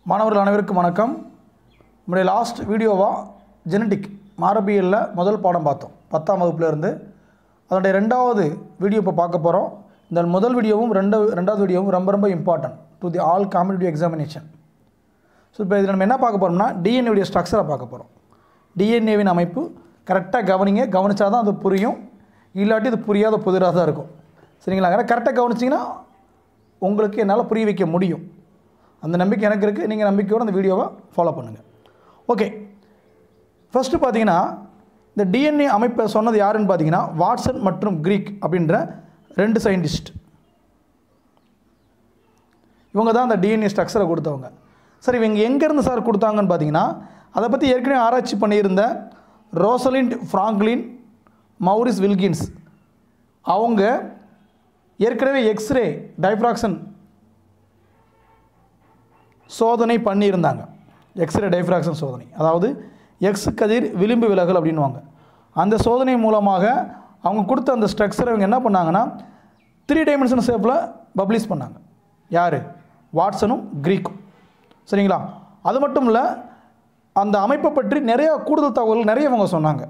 மாணவர்கள் அனைவருக்கும் வணக்கம் நம்முடைய லாஸ்ட் வீடியோவாக ஜெனட்டிக் மாரபியலில் முதல் பாடம் பார்த்தோம் பத்தாம் வகுப்புல இருந்து அதனுடைய ரெண்டாவது வீடியோ இப்போ பார்க்க போகிறோம் இந்த முதல் வீடியோவும் ரெண்டு ரெண்டாவது வீடியோவும் ரொம்ப ரொம்ப important to the all competitive examination so இப்போ இதில் நம்ம என்ன பார்க்க போகிறோம்னா டிஎன்ஏடைய ஸ்ட்ரக்சரை பார்க்க போகிறோம் டிஎன்ஏவின் அமைப்பு கரெக்டாக கவனிங்க கவனிச்சா தான் அது புரியும் இல்லாட்டி இது புரியாத புதிராக தான் இருக்கும் சரிங்களா ஏன்னா கரெக்டாக கவனிச்சிங்கன்னா உங்களுக்கு என்னால் புரிய வைக்க முடியும் அந்த நம்பிக்கை எனக்கு இருக்குது நீங்கள் நம்பிக்கையோடு அந்த வீடியோவை ஃபாலோ பண்ணுங்கள் ஓகே ஃபஸ்ட்டு பார்த்தீங்கன்னா இந்த டிஎன்ஏ அமைப்பை சொன்னது யாருன்னு பார்த்தீங்கன்னா வாட்சன் மற்றும் கிரீக் அப்படின்ற ரெண்டு சயின்டிஸ்ட் இவங்க தான் அந்த டிஎன்ஏ ஸ்ட்ரக்சரை கொடுத்தவங்க சரி இவங்க எங்கேருந்து சார் கொடுத்தாங்கன்னு பார்த்தீங்கன்னா அதை பற்றி ஏற்கனவே ஆராய்ச்சி பண்ணியிருந்த ரோசலிண்ட் ஃப்ராங்க்லின் மௌரிஸ் வில்கின்ஸ் அவங்க ஏற்கனவே எக்ஸ்ரே டைஃப்ராக்சன் சோதனை பண்ணியிருந்தாங்க எக்ஸ்ரே டைஃப்ராக்சன் சோதனை அதாவது எக்ஸ் கதிர் விளிம்பு விலகல் அப்படின்வாங்க அந்த சோதனை மூலமாக அவங்க கொடுத்த அந்த ஸ்ட்ரக்சரை இவங்க என்ன பண்ணாங்கன்னா த்ரீ டைமென்ஷன் ஷேப்பில் பப்ளிஷ் பண்ணாங்க யார் வாட்சனும் கிரீக்கும் சரிங்களா அது மட்டும் இல்லை அந்த அமைப்பை பற்றி நிறைய கூடுதல் தகவல்கள் நிறைய இவங்க சொன்னாங்க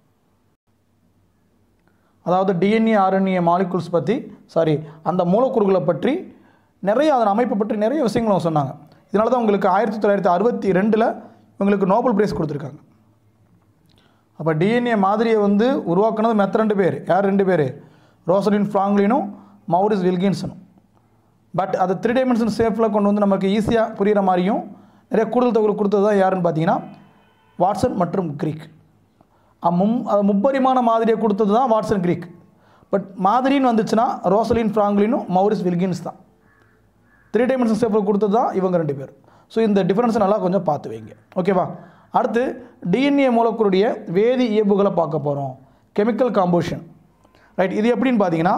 அதாவது டிஎன்ஏ ஆர்என்ஏ மாலிகுல்ஸ் பற்றி சாரி அந்த மூலக்கூறுகளை பற்றி நிறைய அதன் அமைப்பை பற்றி நிறைய விஷயங்கள் அவங்க சொன்னாங்க இதனால தான் உங்களுக்கு ஆயிரத்தி தொள்ளாயிரத்தி அறுபத்தி ரெண்டில் இவங்களுக்கு நோபல் பிரைஸ் கொடுத்துருக்காங்க அப்போ டிஎன்ஏ மாதிரியை வந்து உருவாக்குனது மெத்த ரெண்டு பேர் யார் ரெண்டு பேர் ரோசலின் ஃப்ராங்க்லினும் மௌரிஸ் வில்கின்சனும் பட் அதை த்ரீ டைமென்ஷன் ஷேப்பில் கொண்டு வந்து நமக்கு ஈஸியாக புரிகிற மாதிரியும் நிறைய கூடுதல் தகவல் கொடுத்தது தான் யாருன்னு பார்த்தீங்கன்னா வாட்சன் மற்றும் கிரீக் மும் அது முப்பரிமாண மாதிரியை கொடுத்தது தான் வாட்சன் கிரீக் பட் மாதிரின்னு வந்துச்சுன்னா ரோசலின் ஃப்ராங்க்லினும் மௌரிஸ் வில்கின்ஸ் தான் த்ரீ டைமென்ஷன் ஷேப்பில் கொடுத்தது தான் இவங்க ரெண்டு பேர் ஸோ இந்த டிஃப்ரென்ஸை நல்லா கொஞ்சம் பார்த்து வைங்க ஓகேவா அடுத்து டிஎன்ஏ மூலக்கூறுடைய வேதி இயல்புகளை பார்க்க போகிறோம் கெமிக்கல் காம்போஷன் ரைட் இது எப்படின்னு பார்த்தீங்கன்னா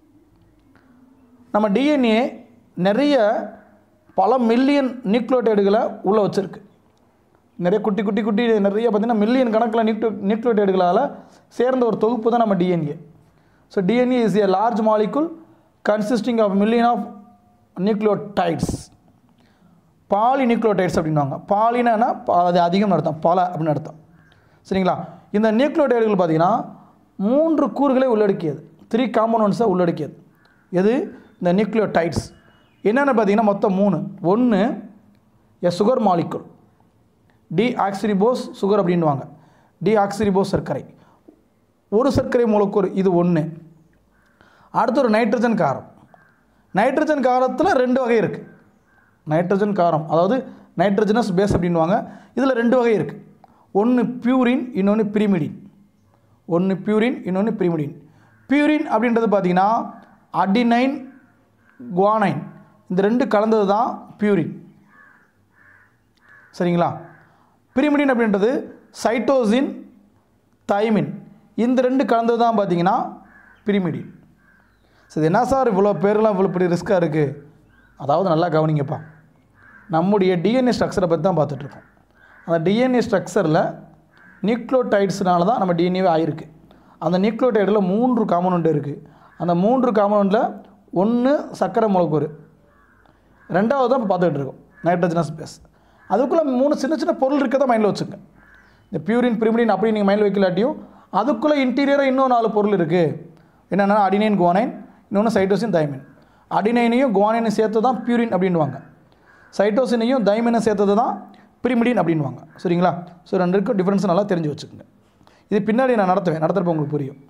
நம்ம டிஎன்ஏ நிறைய பல மில்லியன் நியூக்ளியோடைடுகளை உள்ளே வச்சுருக்கு நிறைய குட்டி குட்டி குட்டி நிறைய பார்த்திங்கன்னா மில்லியன் கணக்கில் நியூக்ளோ நியூக்ளியோடைடுகளால் சேர்ந்த ஒரு தொகுப்பு தான் நம்ம DNA so DNA is a large molecule consisting of million of nucleotides poly nucleotides அப்படின்வாங்க பாலினா அது அதிகம் அர்த்தம் பல அப்படின்னு அர்த்தம் சரிங்களா இந்த நியூக்ளியோடைடுகள் பார்த்திங்கன்னா மூன்று கூறுகளை உள்ளடக்கியது த்ரீ காம்பனன்ட்ஸை உள்ளடக்கியது எது இந்த நியூக்ளியோடைட்ஸ் என்னென்ன பார்த்தீங்கன்னா மொத்தம் மூணு ஒன்று a sugar molecule deoxyribose sugar அப்படின்வாங்க டி ஆக்சிரிபோஸ் சர்க்கரை ஒரு சர்க்கரை மூலக்கூறு இது ஒன்று அடுத்து ஒரு நைட்ரஜன் காரம் நைட்ரஜன் காரத்தில் ரெண்டு வகை இருக்குது நைட்ரஜன் காரம் அதாவது நைட்ரஜனஸ் பேஸ் அப்படின்வாங்க இதில் ரெண்டு வகை இருக்குது ஒன்று பியூரின் இன்னொன்று பிரிமிடின் ஒன்று பியூரின் இன்னொன்று பிரிமிடின் பியூரின் அப்படின்றது பார்த்திங்கன்னா அடினைன் குவானைன் இந்த ரெண்டு கலந்தது தான் பியூரின் சரிங்களா பிரிமிடின் அப்படின்றது சைட்டோசின் தைமின் இந்த ரெண்டு கலந்தது தான் பார்த்தீங்கன்னா பிரிமிடின் சரி என்ன சார் இவ்வளோ பேர்லாம் இவ்வளோ இப்படி ரிஸ்க்காக இருக்குது அதாவது நல்லா கவனிங்கப்பா நம்முடைய டிஎன்ஏ ஸ்ட்ரக்சரை பற்றி தான் பார்த்துட்ருக்கோம் அந்த டிஎன்ஏ ஸ்ட்ரக்சரில் நியூக்ளோடைட்ஸ்னால தான் நம்ம டிஎன்ஏவே ஆயிருக்கு அந்த நியூக்ளோடைடில் மூன்று காம்பனண்ட் இருக்குது அந்த மூன்று காம்பனண்ட்டில் ஒன்று சர்க்கரை மூலக்கூறு ரெண்டாவது தான் இப்போ பார்த்துக்கிட்டு இருக்கோம் நைட்ரஜனஸ் பேஸ் அதுக்குள்ளே மூணு சின்ன சின்ன பொருள் இருக்க தான் மைண்டில் வச்சுங்க இந்த பியூரின் பிரிமிடின் அப்படி நீங்கள் மைண்டில் வைக்கலாட்டியும் அதுக்குள்ளே இன்டீரியராக இன்னும் நாலு பொருள் இருக்குது என்னென்னா அடினைன் குவானைன் இன்னொன்று சைட்டோசின் தைமின் அடினைனையும் குவானைனையும் சேர்த்து தான் பியூரின் அப்படின்வாங்க சைட்டோசினையும் தைமினை சேர்த்தது தான் பிரிமிடின் அப்படின்வாங்க சரிங்களா ஸோ ரெண்டுக்கும் டிஃப்ரென்ஸ் நல்லா தெரிஞ்சு வச்சுக்கோங்க இது பின்னாடி நான் நடத்துவேன் நடத்துகிறப்ப உங்களுக்கு புரியும்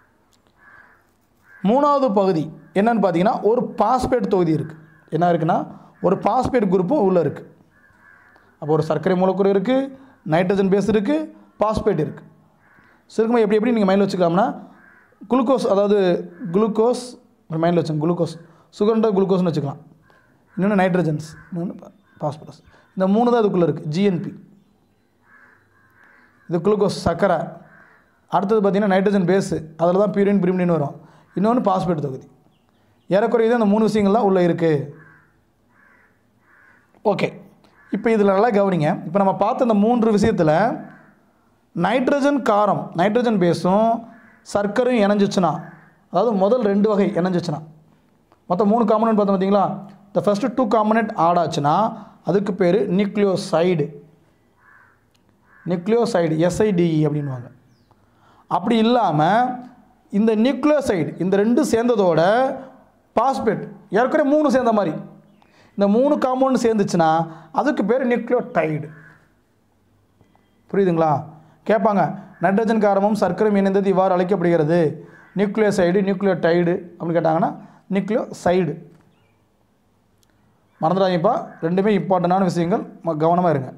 மூணாவது பகுதி என்னன்னு பார்த்தீங்கன்னா ஒரு பாஸ்பேட் தொகுதி இருக்குது என்ன இருக்குன்னா ஒரு பாஸ்பேட் குரூப்பும் உள்ளே இருக்குது அப்போ ஒரு சர்க்கரை மூலக்கூறு இருக்குது நைட்ரஜன் பேஸ் இருக்குது பாஸ்பேட் இருக்குது சுருக்கமாக எப்படி எப்படி நீங்கள் மைண்டில் வச்சுக்கலாம்னா குளுக்கோஸ் அதாவது குளுக்கோஸ் மைண்டில் வச்சுங்க குளுக்கோஸ் சுகர்ன்ற குளுக்கோஸ்னு வச்சுக்கலாம் இன்னொன்று நைட்ரஜன்ஸ் இன்னொன்று பாஸ்பரஸ் இந்த மூணு தான் இதுக்குள்ளே இருக்குது ஜிஎன்பி இது குளுக்கோஸ் சர்க்கரை அடுத்தது பார்த்திங்கன்னா நைட்ரஜன் பேஸு அதில் தான் பியூரின் பிரிமிடின் வரும் இன்னொன்று பாஸ்பேட் தொகுதி ஏறக்குறைய அந்த மூணு விஷயங்கள் தான் உள்ளே இருக்குது ஓகே இப்போ இதில் நல்லா கவனிங்க இப்போ நம்ம பார்த்த இந்த மூன்று விஷயத்தில் நைட்ரஜன் காரம் நைட்ரஜன் பேஸும் சர்க்கரையும் இணைஞ்சிச்சுன்னா அதாவது முதல் ரெண்டு வகை இணைஞ்சிச்சுன்னா மொத்தம் மூணு காம்பனன்ட் பார்த்தோம் பார்த்தீங்களா இந்த ஃபஸ்ட்டு டூ காம்பனன்ட் ஆட் ஆச்சுன்னா அதுக்கு பேர் நியூக்ளியோசைடு நியூக்ளியோசைடு எஸ்ஐடிஇ அப்படின்வாங்க அப்படி இல்லாமல் இந்த நியூக்ளியோசைடு இந்த ரெண்டு சேர்ந்ததோட பாஸ்பேட் ஏற்கனவே மூணு சேர்ந்த மாதிரி இந்த மூணு காம்பவுண்ட் சேர்ந்துச்சுன்னா அதுக்கு பேர் நியூக்ளியோடைடு புரியுதுங்களா கேட்பாங்க நைட்ரஜன் காரமும் சர்க்கரையும் இணைந்தது இவ்வாறு அழைக்கப்படுகிறது நியூக்ளியோசைடு நியூக்ளியோடைடு அப்படின்னு கேட்டாங்கன்னா நியூக்ளியோசைடு மறந்துடாதீங்கப்பா ரெண்டுமே இம்பார்ட்டண்டான விஷயங்கள் கவனமாக இருங்க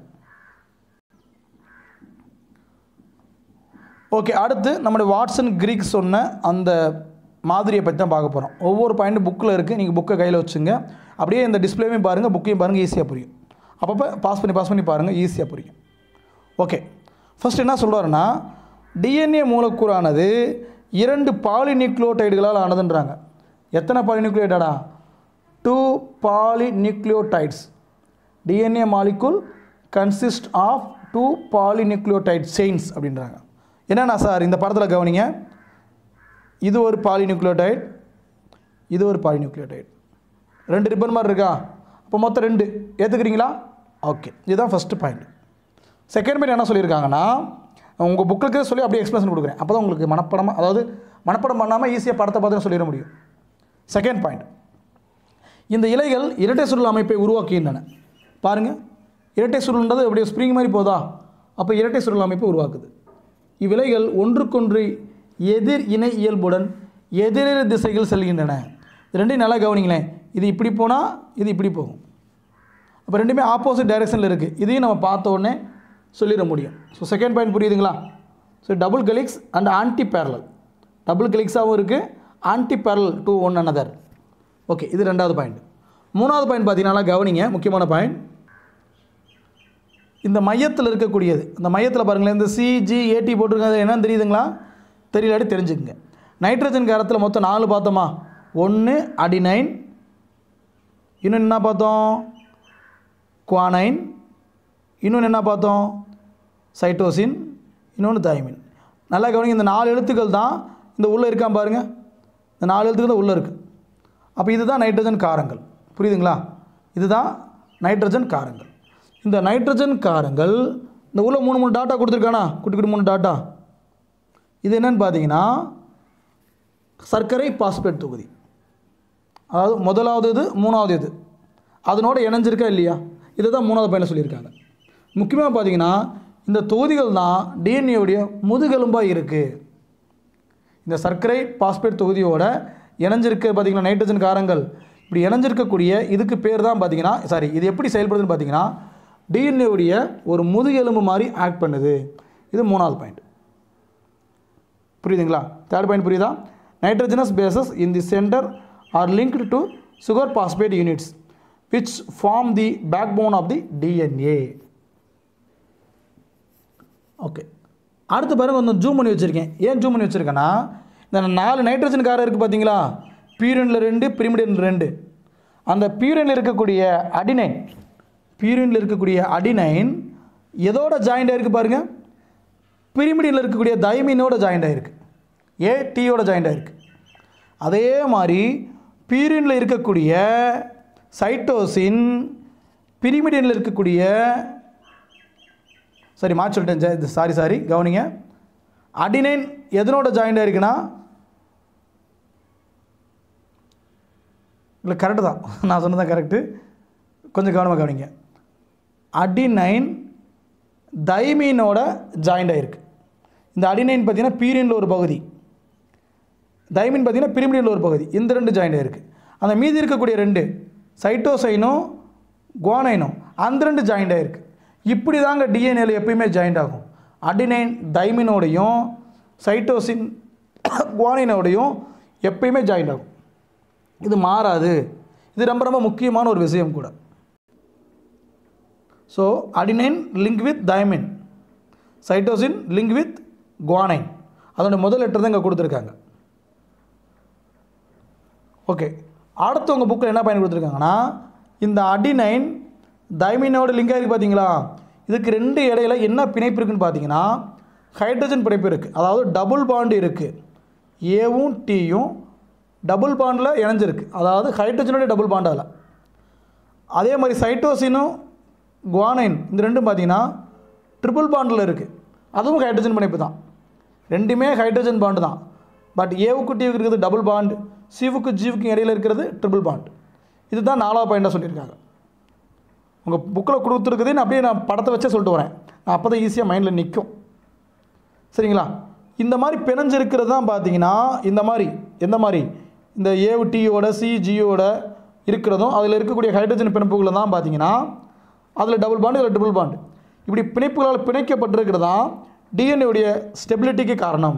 ஓகே அடுத்து நம்முடைய வாட்சன் கிரீக் சொன்ன அந்த மாதிரியை பற்றி தான் பார்க்க போகிறோம் ஒவ்வொரு பாயிண்ட்டும் புக்கில் இருக்குது நீங்கள் புக்கை கையில் வச்சுங்க அப்படியே இந்த டிஸ்பிளேவையும் பாருங்கள் புக்கையும் பாருங்கள் ஈஸியாக புரியும் அப்பப்போ பாஸ் பண்ணி பாஸ் பண்ணி பாருங்கள் ஈஸியாக புரியும் ஓகே ஃபர்ஸ்ட் என்ன சொல்கிறாருன்னா டிஎன்ஏ மூலக்கூறானது இரண்டு பாலிநியூக்ளியோடைடுகளால் ஆனதுன்றாங்க எத்தனை பாலிநியூக்ளியோடைடா two polynucleotides DNA molecule consist of two polynucleotide chains அப்படின்றாங்க என்னென்னா சார் இந்த படத்தில் கவனிங்க இது ஒரு பாலிநியூக்ளியோடைட் இது ஒரு பாலிநியூக்ளியோடைட் ரெண்டு ரிப்பன் மாதிரி இருக்கா அப்போ மொத்தம் ரெண்டு ஏற்றுக்கிறீங்களா ஓகே இதுதான் ஃபஸ்ட்டு பாயிண்ட் செகண்ட் பாயிண்ட் என்ன சொல்லியிருக்காங்கன்னா உங்கள் புக்கிற்கு சொல்லி அப்படியே எக்ஸ்பிளேஷன் கொடுக்குறேன் அப்போ தான் உங்களுக்கு மனப்படமாக அதாவது மனப்படம் பண்ணாமல் ஈஸியாக படத்தை பார்த்து சொல்லிட முடியும் செகண்ட் பாயிண்ட் இந்த இலைகள் இரட்டை சுருள் அமைப்பை உருவாக்குகின்றன பாருங்கள் இரட்டை சுருள்ன்றது அப்படியே ஸ்ப்ரிங் மாதிரி போதா அப்போ இரட்டை சுருள் அமைப்பை உருவாக்குது இவ்விலைகள் ஒன்றுக்கொன்று எதிர் இணை இயல்புடன் எதிரெதிர் திசைகள் செல்கின்றன இது ரெண்டையும் நல்லா கவனிங்களேன் இது இப்படி போனால் இது இப்படி போகும் அப்போ ரெண்டுமே ஆப்போசிட் டைரெக்ஷனில் இருக்குது இதையும் நம்ம பார்த்த உடனே சொல்லிட முடியும் ஸோ செகண்ட் பாயிண்ட் புரியுதுங்களா so double helix and anti parallel double கலிக்ஸாகவும் இருக்குது anti parallel to one another okay இது ரெண்டாவது பாயிண்ட் மூணாவது பாயிண்ட் பார்த்தீங்கன்னா கவனிங்க முக்கியமான பாயிண்ட் இந்த மையத்தில் இருக்கக்கூடியது இந்த மையத்தில் பாருங்களேன் இந்த சிஜி ஏடி போட்டிருக்காது என்னன்னு தெரியுதுங்களா தெரியலாடி தெரிஞ்சுக்குங்க நைட்ரஜன் காரத்தில் மொத்தம் நாலு பார்த்தோமா ஒன்று அடினைன் இன்னொன்று என்ன பார்த்தோம் குவானைன் இன்னொன்று என்ன பார்த்தோம் சைட்டோசின் இன்னொன்று தைமின் நல்லா கவனிங்க இந்த நாலு எழுத்துக்கள் தான் இந்த உள்ளே இருக்கான் பாருங்கள் இந்த நாலு எழுத்துக்கள் தான் உள்ளே இருக்குது அப்போ இதுதான் நைட்ரஜன் காரங்கள் புரியுதுங்களா இதுதான் நைட்ரஜன் காரங்கள் இந்த நைட்ரஜன் காரங்கள் இந்த உள்ள மூணு மூணு டாட்டா கொடுத்துருக்கானா குட்டி குட்டி மூணு டாட்டா இது என்னன்னு பார்த்தீங்கன்னா சர்க்கரை பாஸ்பேட் தொகுதி அதாவது முதலாவது இது மூணாவது இது அதனோட இணைஞ்சிருக்கா இல்லையா இதை தான் மூணாவது பையனில் சொல்லியிருக்காங்க முக்கியமாக பார்த்தீங்கன்னா இந்த தொகுதிகள் தான் டிஎன்ஏவுடைய முதுகெலும்பாக இருக்குது இந்த சர்க்கரை பாஸ்பேட் தொகுதியோட இணைஞ்சிருக்க பார்த்தீங்கன்னா நைட்ரஜன் காரங்கள் இப்படி இணைஞ்சிருக்கக்கூடிய இதுக்கு பேர் தான் பார்த்தீங்கன்னா சாரி இது எப்படி செயல்படுதுன்னு பார்த்தீங்கன்னா டிஎன்ஏவுடைய ஒரு முதுகெலும்பு மாதிரி ஆக்ட் பண்ணுது இது மூணாவது பாயிண்ட் புரியுதுங்களா தேர்ட் பாயிண்ட் புரியுதா nitrogenous bases in the center are linked to sugar phosphate units which form the backbone of the DNA okay அடுத்து பாருங்க கொஞ்சம் ஜூம் பண்ணி வச்சுருக்கேன் ஏன் ஜூம் பண்ணி வச்சுருக்கேன்னா இந்த நாலு நைட்ரஜன் காரம் இருக்குது பார்த்தீங்களா பீரியனில் ரெண்டு பிரிமிடியனில் ரெண்டு அந்த பீரியனில் இருக்கக்கூடிய அடினைன் பீரியனில் இருக்கக்கூடிய அடினைன் எதோட ஜாயிண்ட் ஆயிருக்கு பாருங்கள் பிரிமிடியில் இருக்கக்கூடிய தைமினோட ஜாயிண்ட் ஆயிருக்கு ஏ டீயோட ஜாயிண்ட் ஆயிருக்கு அதே மாதிரி பீரியனில் இருக்கக்கூடிய சைட்டோசின் பிரிமிடியனில் இருக்கக்கூடிய சரி மாற்றி சொல்லிட்டேன் ஜெ- சாரி சாரி கவனிங்க அடினைன் எதனோட ஜாயிண்ட் ஆயிருக்குன்னா இல்லை கரெக்டு தான் நான் சொன்னது தான் கரெக்டு கொஞ்சம் கவனமாக கவனிங்க அடினைன் தைமீனோட ஜாயிண்ட் ஆயிருக்கு இந்த அடினைன் பார்த்தீங்கன்னா பீரியனில் ஒரு பகுதி தைமின் பார்த்தீங்கன்னா பிரிமிடியில் ஒரு பகுதி இந்த ரெண்டு ஜாயிண்ட் ஆயிருக்கு அந்த மீதி இருக்கக்கூடிய ரெண்டு சைட்டோசைனும் குவானைனும் அந்த ரெண்டு ஜாயிண்ட் ஆயிருக்கு இப்படி தாங்க டிஎன்ஏல எப்பயுமே ஜாயிண்ட் ஆகும் அடினைன் தைமினோடையும் சைட்டோசின் குவானைனோடையும் எப்பயுமே ஜாயிண்ட் ஆகும் இது மாறாது இது ரொம்ப ரொம்ப முக்கியமான ஒரு விஷயம் கூட so adenine link with thymine cytosine link with guanine அதோட முதல் லெட்டர் தான் இங்கே கொடுத்துருக்காங்க ஓகே அடுத்து உங்கள் புக்கில் என்ன பயன் கொடுத்துருக்காங்கன்னா இந்த அடினைன் தைமினோட லிங்காக இருக்குது பார்த்தீங்களா இதுக்கு ரெண்டு இடையில என்ன பிணைப்பு இருக்குன்னு பார்த்தீங்கன்னா ஹைட்ரஜன் பிணைப்பு இருக்குது அதாவது டபுள் பாண்டு இருக்குது ஏவும் டீயும் டபுள் பாண்டில் இணைஞ்சிருக்கு அதாவது ஹைட்ரஜனோட டபுள் பாண்டால் அதே மாதிரி சைட்டோசினும் குவானைன் இந்த ரெண்டும் பார்த்தீங்கன்னா ட்ரிபிள் பாண்டில் இருக்குது அதுவும் ஹைட்ரஜன் பிணைப்பு தான் ரெண்டுமே ஹைட்ரஜன் பாண்டு தான் பட் ஏவுக்கு டிவுக்கு இருக்கிறது டபுள் பாண்ட் சிவுக்கு ஜீவுக்கு இடையில இருக்கிறது ட்ரிபிள் பாண்ட் இதுதான் நாலாவது பாயிண்டாக சொல்லியிருக்காங்க உங்கள் புக்கில் கொடுத்துருக்குது நான் அப்படியே நான் படத்தை வச்சே சொல்லிட்டு வரேன் நான் அப்போ தான் ஈஸியாக மைண்டில் நிற்கும் சரிங்களா இந்த மாதிரி பிணைஞ்சிருக்கிறது தான் பார்த்தீங்கன்னா இந்த மாதிரி எந்த மாதிரி இந்த ஏவு டியோட சி ஜியோட இருக்கிறதும் அதில் இருக்கக்கூடிய ஹைட்ரஜன் பிணைப்புகளை தான் பார்த்தீங்கன்னா அதில் டபுள் பாண்டு இதில் ட்ரிபிள் பாண்டு இப்படி பிணைப்புகளால் பிணைக்கப்பட்டிருக்கிறது தான் DNA உடைய ஸ்டெபிலிட்டிக்கு காரணம்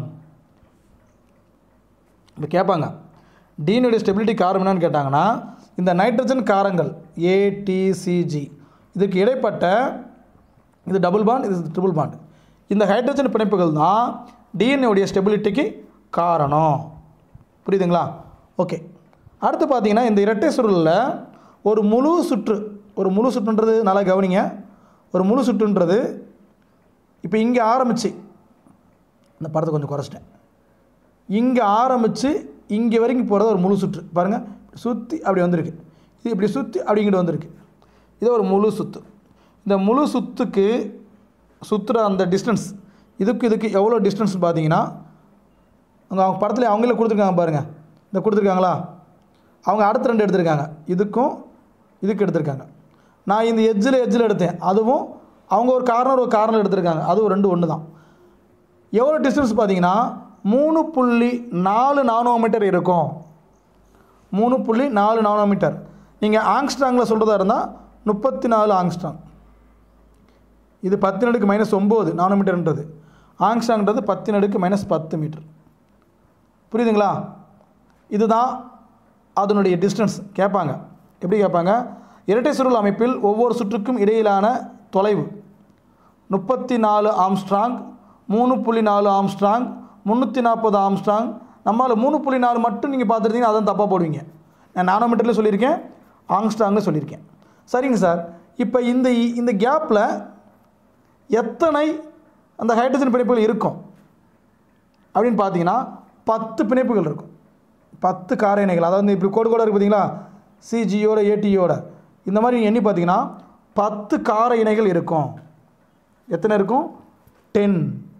இப்போ கேட்பாங்க டீனுடைய ஸ்டெபிலிட்டி காரணம் என்னன்னு கேட்டாங்கன்னா இந்த நைட்ரஜன் காரங்கள் ஏடிசிஜி இதுக்கு இடைப்பட்ட இது டபுள் பாண்ட் இது ட்ரிபிள் பாண்ட் இந்த ஹைட்ரஜன் பிணைப்புகள் தான் DNA உடைய ஸ்டெபிலிட்டிக்கு காரணம் புரியுதுங்களா ஓகே அடுத்து பார்த்தீங்கன்னா இந்த இரட்டை சுருளில் ஒரு முழு சுற்று ஒரு முழு சுற்றுன்றது நல்லா கவனிங்க ஒரு முழு சுற்றுன்றது இப்போ இங்கே ஆரம்பிச்சு இந்த படத்தை கொஞ்சம் குறைச்சிட்டேன் இங்கே ஆரம்பித்து இங்கே வரைக்கும் போகிறது ஒரு முழு சுற்று பாருங்கள் சுற்றி அப்படி வந்திருக்கு இது இப்படி சுற்றி அப்படி இங்கிட்டு வந்திருக்கு இது ஒரு முழு சுற்று இந்த முழு சுற்றுக்கு சுற்றுற அந்த டிஸ்டன்ஸ் இதுக்கு இதுக்கு எவ்வளோ டிஸ்டன்ஸ் பார்த்தீங்கன்னா அவங்க அவங்க படத்தில் அவங்களே கொடுத்துருக்காங்க பாருங்கள் இந்த கொடுத்துருக்காங்களா அவங்க அடுத்த ரெண்டு எடுத்திருக்காங்க இதுக்கும் இதுக்கு எடுத்திருக்காங்க நான் இந்த எட்ஜில் எட்ஜில் எடுத்தேன் அதுவும் அவங்க ஒரு கார்னர் ஒரு கார்னர் எடுத்திருக்காங்க அதுவும் ரெண்டு ஒன்று தான் எவ்வளோ டிஸ்டன்ஸ் பார்த்தீங்கன்னா மூணு புள்ளி நாலு நானோமீட்டர் இருக்கும் மூணு புள்ளி நாலு நானோமீட்டர் நீங்கள் ஆங்ஸ்ட்ராங்கில் சொல்கிறதா இருந்தால் முப்பத்தி நாலு ஆங்ஸ்ட்ராங் இது பத்து நடுக்கு மைனஸ் ஒம்பது நானோமீட்டர்ன்றது ஆங்ஸ்ட்ராங்ன்றது பத்து நடுக்கு மைனஸ் பத்து மீட்டர் புரியுதுங்களா இதுதான் அதனுடைய டிஸ்டன்ஸ் கேட்பாங்க எப்படி கேட்பாங்க இரட்டை சுருள் அமைப்பில் ஒவ்வொரு சுற்றுக்கும் இடையிலான தொலைவு முப்பத்தி நாலு ஆம்ஸ்ட்ராங் மூணு புள்ளி நாலு ஆம்ஸ்ட்ராங் முந்நூற்றி நாற்பது ஆம்ஸ்ட்ராங் நம்மளால் மூணு புள்ளி நாலு மட்டும் நீங்கள் பார்த்துருந்தீங்கன்னா அதான் தப்பாக போடுவீங்க நான் நானோமீட்டரில் சொல்லியிருக்கேன் ஆங்ஸ்ட்ராங்கில் சொல்லியிருக்கேன் சரிங்க சார் இப்போ இந்த இந்த கேப்பில் எத்தனை அந்த ஹைட்ரஜன் பிணைப்புகள் இருக்கும் அப்படின்னு பார்த்தீங்கன்னா பத்து பிணைப்புகள் இருக்கும் பத்து கார இணைகள் அதாவது இப்படி கோடு கோட இருக்குது பார்த்தீங்களா சிஜியோட ஏடியோட இந்த மாதிரி நீங்க எண்ணி பார்த்தீங்கன்னா பத்து கார இணைகள் இருக்கும் எத்தனை இருக்கும் டென்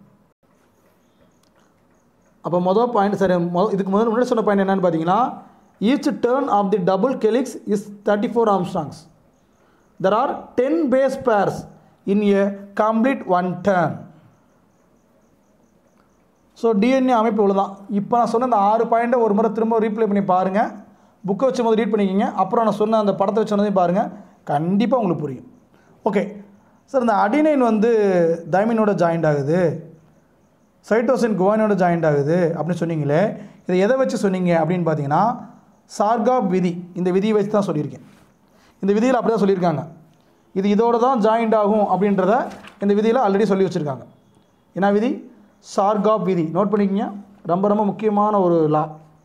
அப்போ மொதல் பாயிண்ட் சரி மொ இதுக்கு முதல்ல முன்னாடி சொன்ன பாயிண்ட் என்னன்னு பார்த்தீங்கன்னா each turn of the double helix is thirty four angstroms there are ten base pairs in a complete one turn so DNA அமைப்பு இவ்வளோதான் இப்போ நான் சொன்ன இந்த ஆறு பாயிண்ட்டை ஒரு முறை திரும்ப ரீப்ளே பண்ணி பாருங்கள் புக்கை வச்சு போது ரீட் பண்ணிக்கிங்க அப்புறம் நான் சொன்ன அந்த படத்தை வச்சு சொன்னதையும் பாருங்கள் கண்டிப்பாக உங்களுக்கு புரியும் ஓகே சார் இந்த அடினைன் வந்து தைமினோட ஜாயிண்ட் ஆகுது சைட்டோசின் குவானோட ஜாயிண்ட் ஆகுது அப்படின்னு சொன்னீங்களே இதை எதை வச்சு சொன்னீங்க அப்படின்னு பார்த்தீங்கன்னா சார்காப் விதி இந்த விதியை வச்சு தான் சொல்லியிருக்கேன் இந்த விதியில் அப்படி தான் சொல்லியிருக்காங்க இது இதோட தான் ஜாயிண்ட் ஆகும் அப்படின்றத இந்த விதியில் ஆல்ரெடி சொல்லி வச்சுருக்காங்க என்ன விதி சார்காப் விதி நோட் பண்ணிக்கங்க ரொம்ப ரொம்ப முக்கியமான ஒரு law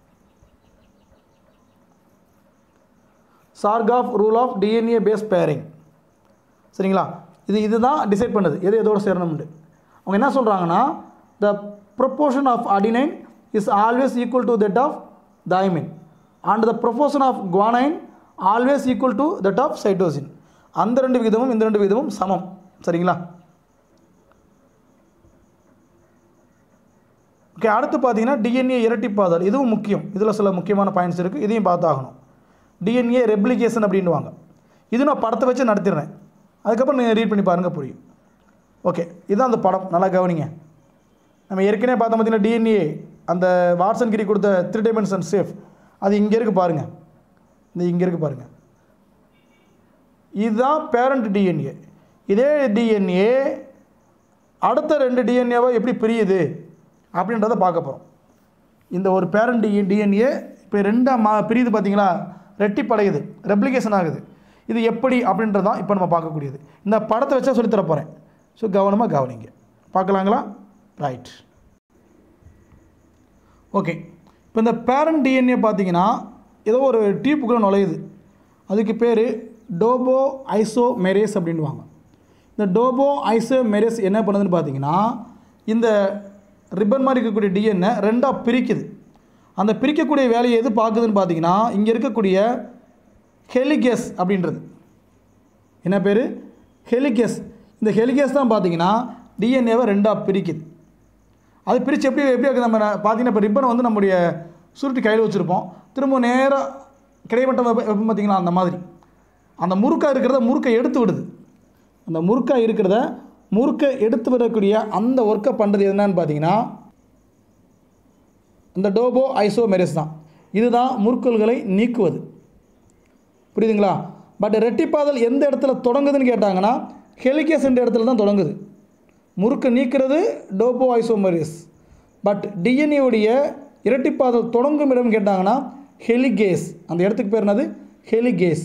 Chargaff rule of DNA base pairing சரிங்களா இது இதுதான் டிசைட் பண்ணுது எது எதோட சேரணும்னு அவங்க என்ன சொல்கிறாங்கன்னா the proportion of adenine is always equal to that of thymine and the proportion of guanine always equal to that of cytosine அந்த ரெண்டு விகிதமும் இந்த ரெண்டு விகிதமும் சமம் சரிங்களா ஓகே அடுத்து பார்த்தீங்கன்னா டிஎன்ஏ இரட்டிப்பாதல் இதுவும் முக்கியம் இதில் சில முக்கியமான பாயிண்ட்ஸ் இருக்குது இதையும் பார்த்தாகணும் டிஎன்ஏ ரெப்ளிகேஷன் அப்படின்னுவாங்க இது நான் படத்தை வச்சு நடத்திடுறேன் அதுக்கப்புறம் நீங்கள் ரீட் பண்ணி பாருங்கள் புரியும் ஓகே இதுதான் அந்த படம் நல்லா கவனிங்க நம்ம ஏற்கனவே பார்த்தோம் பார்த்தீங்கன்னா டிஎன்ஏ அந்த வாட்சன் கிரி கொடுத்த த்ரீ டைமென்ஷன் சேஃப் அது இங்கே இருக்குது பாருங்கள் இந்த இங்கே இருக்குது பாருங்கள் இதுதான் பேரண்ட் டிஎன்ஏ இதே டிஎன்ஏ அடுத்த ரெண்டு டிஎன்ஏவை எப்படி பிரியுது அப்படின்றத பார்க்க போகிறோம் இந்த ஒரு பேரண்ட் டி டிஎன்ஏ இப்போ ரெண்டாக மா பிரியுது பார்த்தீங்களா ரெட்டிப்படையுது ரெப்ளிகேஷன் ஆகுது இது எப்படி அப்படின்றது தான் இப்போ நம்ம பார்க்கக்கூடியது இந்த படத்தை வச்சா சொல்லித்தர போகிறேன் ஸோ கவனமாக கவனிங்க பார்க்கலாங்களா ரைட் ஓகே இப்போ இந்த பேரண்ட் டிஎன்ஏ பார்த்தீங்கன்னா ஏதோ ஒரு டியூப்புக்குள்ளே நுழையுது அதுக்கு பேர் டோபோ ஐசோமெரேஸ் அப்படின்வாங்க இந்த டோபோ ஐசோமெரேஸ் என்ன பண்ணுதுன்னு பார்த்தீங்கன்னா இந்த ரிப்பன் மாதிரி இருக்கக்கூடிய டிஎன்ஏ ரெண்டாக பிரிக்குது அந்த பிரிக்கக்கூடிய வேலையை எது பார்க்குதுன்னு பார்த்தீங்கன்னா இங்கே இருக்கக்கூடிய ஹெலிகேஸ் அப்படின்றது என்ன பேர் ஹெலிகேஸ் இந்த ஹெலிகேஸ் தான் பார்த்தீங்கன்னா டிஎன்ஏவை ரெண்டாக பிரிக்குது அது பிரித்து எப்படி எப்படி இருக்குது நம்ம பார்த்தீங்கன்னா இப்போ ரிப்பனை வந்து நம்முடைய சுருட்டி கையில் வச்சுருப்போம் திரும்ப நேராக கிடைமட்டம் வெப்ப வெப்பம் பார்த்தீங்களா அந்த மாதிரி அந்த முறுக்காக இருக்கிறத முறுக்கை எடுத்து விடுது அந்த முறுக்காக இருக்கிறத முறுக்கை எடுத்து விடக்கூடிய அந்த ஒர்க்கை பண்ணுறது என்னன்னு பார்த்தீங்கன்னா இந்த டோபோ ஐசோமெரிஸ் தான் இதுதான் முறுக்கல்களை நீக்குவது புரியுதுங்களா பட் ரெட்டிப்பாதல் எந்த இடத்துல தொடங்குதுன்னு கேட்டாங்கன்னா ஹெலிகேஸ் என்ற இடத்துல தான் தொடங்குது முறுக்கு நீக்கிறது டோபோ ஐசோமரிஸ் பட் டிஎன்ஏவுடைய இரட்டிப்பாதல் தொடங்கும் இடம் கேட்டாங்கன்னா ஹெலிகேஸ் அந்த இடத்துக்கு பேர் என்னது ஹெலிகேஸ்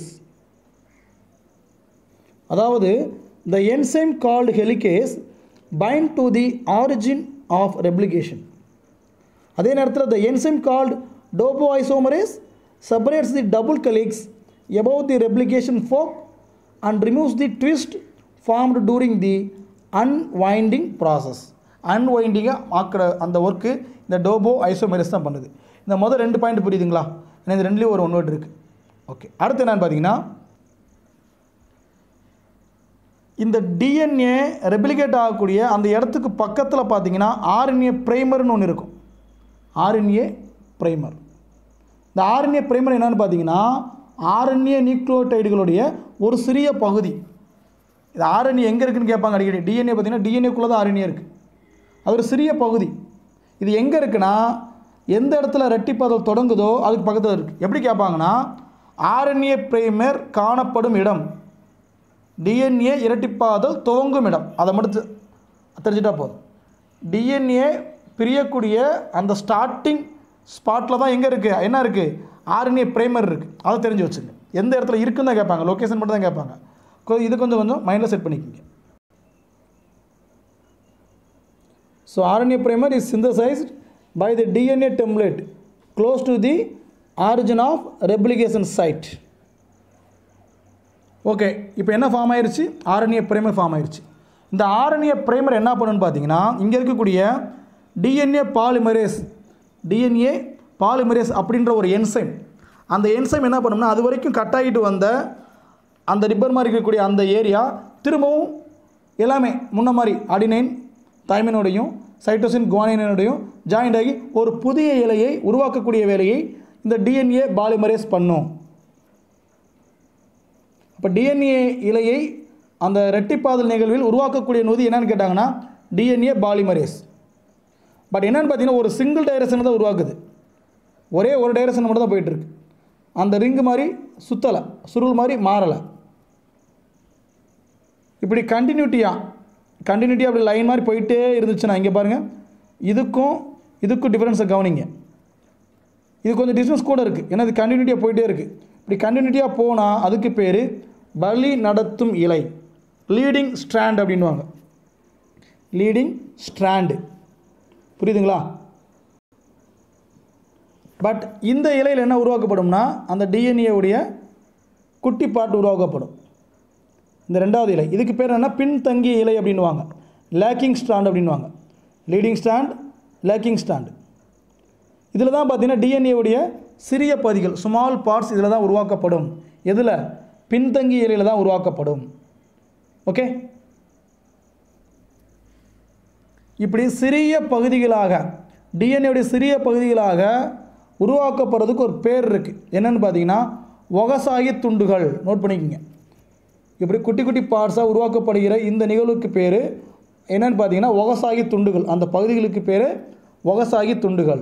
அதாவது the enzyme called helicase bind to the origin of replication அதே நேரத்தில் the enzyme called topoisomerase separates the double helix above the replication fork and removes the twist formed during the unwinding process அன்வைண்டிங்காக ஆக்கிற அந்த work இந்த டோபோ ஐசோமெரிஸ் தான் பண்ணுது இந்த முதல் ரெண்டு பாயிண்ட் புரியுதுங்களா ஏன்னா இந்த ரெண்டுலேயும் ஒரு ஒன் வேர்டு இருக்குது ஓகே அடுத்து என்னன்னு பார்த்தீங்கன்னா இந்த டிஎன்ஏ ரெப்ளிகேட் ஆகக்கூடிய அந்த இடத்துக்கு பக்கத்தில் பார்த்தீங்கன்னா ஆர்என்ஏ ப்ரைமர்னு ஒன்று இருக்கும் ஆர்என்ஏ ப்ரைமர் இந்த ஆர்என்ஏ ப்ரைமர் என்னன்னு பார்த்தீங்கன்னா ஆர்என்ஏ நியூக்ளியோடைடுகளுடைய ஒரு சிறிய பகுதி இது ஆர்என்ஏ எங்கே இருக்குன்னு கேட்பாங்க அடிக்கடி டிஎன்ஏ பார்த்தீங்கன்னா டிஎன்ஏக்குள்ளே தான் ஆர்என்ஏ இருக்குது அது ஒரு சிறிய பகுதி இது எங்கே இருக்குன்னா எந்த இடத்துல ரெட்டிப்பாதல் தொடங்குதோ அதுக்கு பக்கத்தில் இருக்குது எப்படி கேட்பாங்கன்னா ஆர்என்ஏ ப்ரைமர் காணப்படும் இடம் டிஎன்ஏ இரட்டிப்பாதல் துவங்கும் இடம் அதை மட்டும் தெ- தெரிஞ்சுட்டா போதும் டிஎன்ஏ பிரியக்கூடிய அந்த ஸ்டார்டிங் ஸ்பாட்டில் தான் எங்கே இருக்குது என்ன இருக்குது ஆர்என்ஏ ப்ரைமர் இருக்குது அதை தெரிஞ்சு வச்சுங்க எந்த இடத்துல இருக்குன்னு தான் கேட்பாங்க லொக்கேஷன் மட்டும் தான் கேட்பாங்க கொ- இது கொஞ்சம் கொஞ்சம் மைண்டில் செட் பண்ணிக்கோங்க so RNA primer is synthesized by the DNA template close to the origin of replication site. Okay இப்போ என்ன ஃபார்ம் ஆயிருச்சு ஆர்என்ஏ பிரைமர் ஃபார்ம் ஆயிருச்சு இந்த ஆர்என்ஏ பிரைமர் என்ன பண்ணுன்னு பார்த்தீங்கன்னா இங்கே இருக்கக்கூடிய டிஎன்ஏ பாலிமரேஸ் டிஎன்ஏ பாலிமரேஸ் அப்படின்ற ஒரு என்சைம் அந்த என்சைம் என்ன பண்ணும்னா அது வரைக்கும் கட் ஆகிட்டு வந்த அந்த ரிப்பர் மாதிரி இருக்கக்கூடிய அந்த ஏரியா திரும்பவும் எல்லாமே முன்ன மாதிரி அடினைன் தைமினோடையும் சைட்டோசின் குவானினோடையும் ஜாயிண்ட் ஆகி ஒரு புதிய இலையை உருவாக்கக்கூடிய வேலையை இந்த டிஎன்ஏ பாலிமரேஸ் பண்ணும் இப்போ டிஎன்ஏ இலையை அந்த ரெட்டிப்பாதல் நிகழ்வில் உருவாக்கக்கூடிய நொதி என்னன்னு கேட்டாங்கன்னா டிஎன்ஏ பாலிமரேஸ் பட் என்னன்னு பார்த்தீங்கன்னா ஒரு சிங்கிள் டைரக்ஷன் தான் உருவாக்குது ஒரே ஒரு டைரக்ஷன் மட்டும் தான் போயிட்டுருக்கு அந்த ரிங்கு மாதிரி சுத்தலை சுருள் மாதிரி மாறலை இப்படி கண்டினியூட்டியாக கண்டினியூட்டியாக அப்படி லைன் மாதிரி போயிட்டே இருந்துச்சுன்னா இங்கே பாருங்கள் இதுக்கும் இதுக்கும் டிஃப்ரென்ஸை கவனிங்க இது கொஞ்சம் டிஸ்டன்ஸ் கூட இருக்குது ஏன்னா இது கண்டினியூட்டியாக போயிட்டே இருக்குது இப்படி கண்டினியூட்டியாக போனால் அதுக்கு பேர் வழி நடத்தும் இலை லீடிங் ஸ்ட்ராண்ட் அப்படின்வாங்க லீடிங் ஸ்ட்ராண்டு புரியுதுங்களா பட் இந்த இலையில் என்ன உருவாக்கப்படும்னா அந்த DNA உடைய குட்டி பாட்டு உருவாக்கப்படும் இந்த ரெண்டாவது இலை இதுக்கு பேர் என்ன பின்தங்கிய இலை அப்படின்வாங்க லேக்கிங் ஸ்டாண்ட் அப்படின்வாங்க லீடிங் ஸ்டாண்ட் லேக்கிங் ஸ்டாண்ட் இதில் தான் பார்த்தீங்கன்னா DNA உடைய சிறிய பகுதிகள் ஸ்மால் பார்ட்ஸ் இதில் தான் உருவாக்கப்படும் எதில் பின்தங்கிய இலையில் தான் உருவாக்கப்படும் ஓகே இப்படி சிறிய பகுதிகளாக DNA உடைய சிறிய பகுதிகளாக உருவாக்கப்படுறதுக்கு ஒரு பேர் இருக்குது என்னன்னு பார்த்தீங்கன்னா ஒகசாகி துண்டுகள் நோட் பண்ணிக்கோங்க இப்படி குட்டி குட்டி பார்ட்ஸாக உருவாக்கப்படுகிற இந்த நிகழ்வுக்கு பேர் என்னன்னு பார்த்தீங்கன்னா ஒகசாகி துண்டுகள் அந்த பகுதிகளுக்கு பேர் ஒகசாகி துண்டுகள்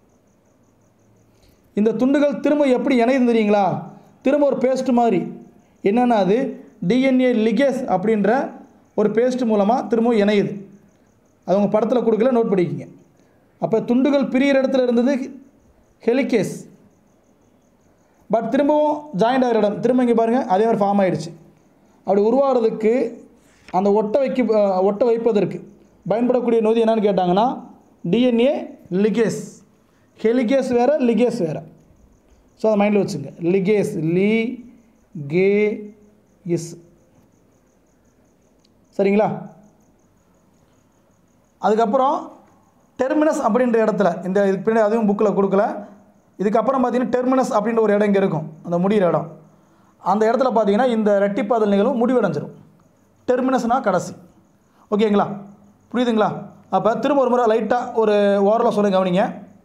இந்த துண்டுகள் திரும்ப எப்படி இணையுது தெரியுங்களா திரும்ப ஒரு பேஸ்ட் மாதிரி என்னென்னா அது டிஎன்ஏ லிகேஸ் அப்படின்ற ஒரு பேஸ்ட் மூலமாக திரும்பவும் இணையுது அது உங்கள் படத்தில் கொடுக்கல நோட் பண்ணிக்கிங்க அப்போ துண்டுகள் பிரியிற இடத்துல இருந்தது ஹெலிகேஸ் பட் திரும்பவும் ஜாயிண்ட் ஆகிற இடம் திரும்ப இங்கே பாருங்கள் அதே மாதிரி ஃபார்ம் ஆயிடுச்சு அப்படி உருவாகிறதுக்கு அந்த ஒட்ட வைக்க அஹ், ஒட்ட வைப்பதற்கு பயன்படக்கூடிய நொதி என்னன்னு கேட்டாங்கன்னா டிஎன்ஏ லிகேஸ் ஹெலிகேஸ் வேறு லிகேஸ் வேறு ஸோ அதை மைண்டில் வச்சுங்க லிகேஸ் லி கே இஸ் சரிங்களா அதுக்கப்புறம் டெர்மினஸ் அப்படின்ற இடத்துல இந்த இதுக்கு பின்னாடி அதுவும் புக்கில் கொடுக்கல இதுக்கப்புறம் பார்த்தீங்கன்னா டெர்மினஸ் அப்படின்ற ஒரு இடம் இங்கே இருக்கும் அந்த முடிகிற இடம் அந்த இடத்துல பார்த்தீங்கன்னா இந்த ரெட்டிப்பாதல் நிகழ்வு முடிவடைஞ்சிரும் டெர்மினஸ்னா கடைசி ஓகேங்களா புரியுதுங்களா அப்போ திரும்ப ஒரு முறை லைட்டாக ஒரு ஓரலாக சொல்ல கவனிங்க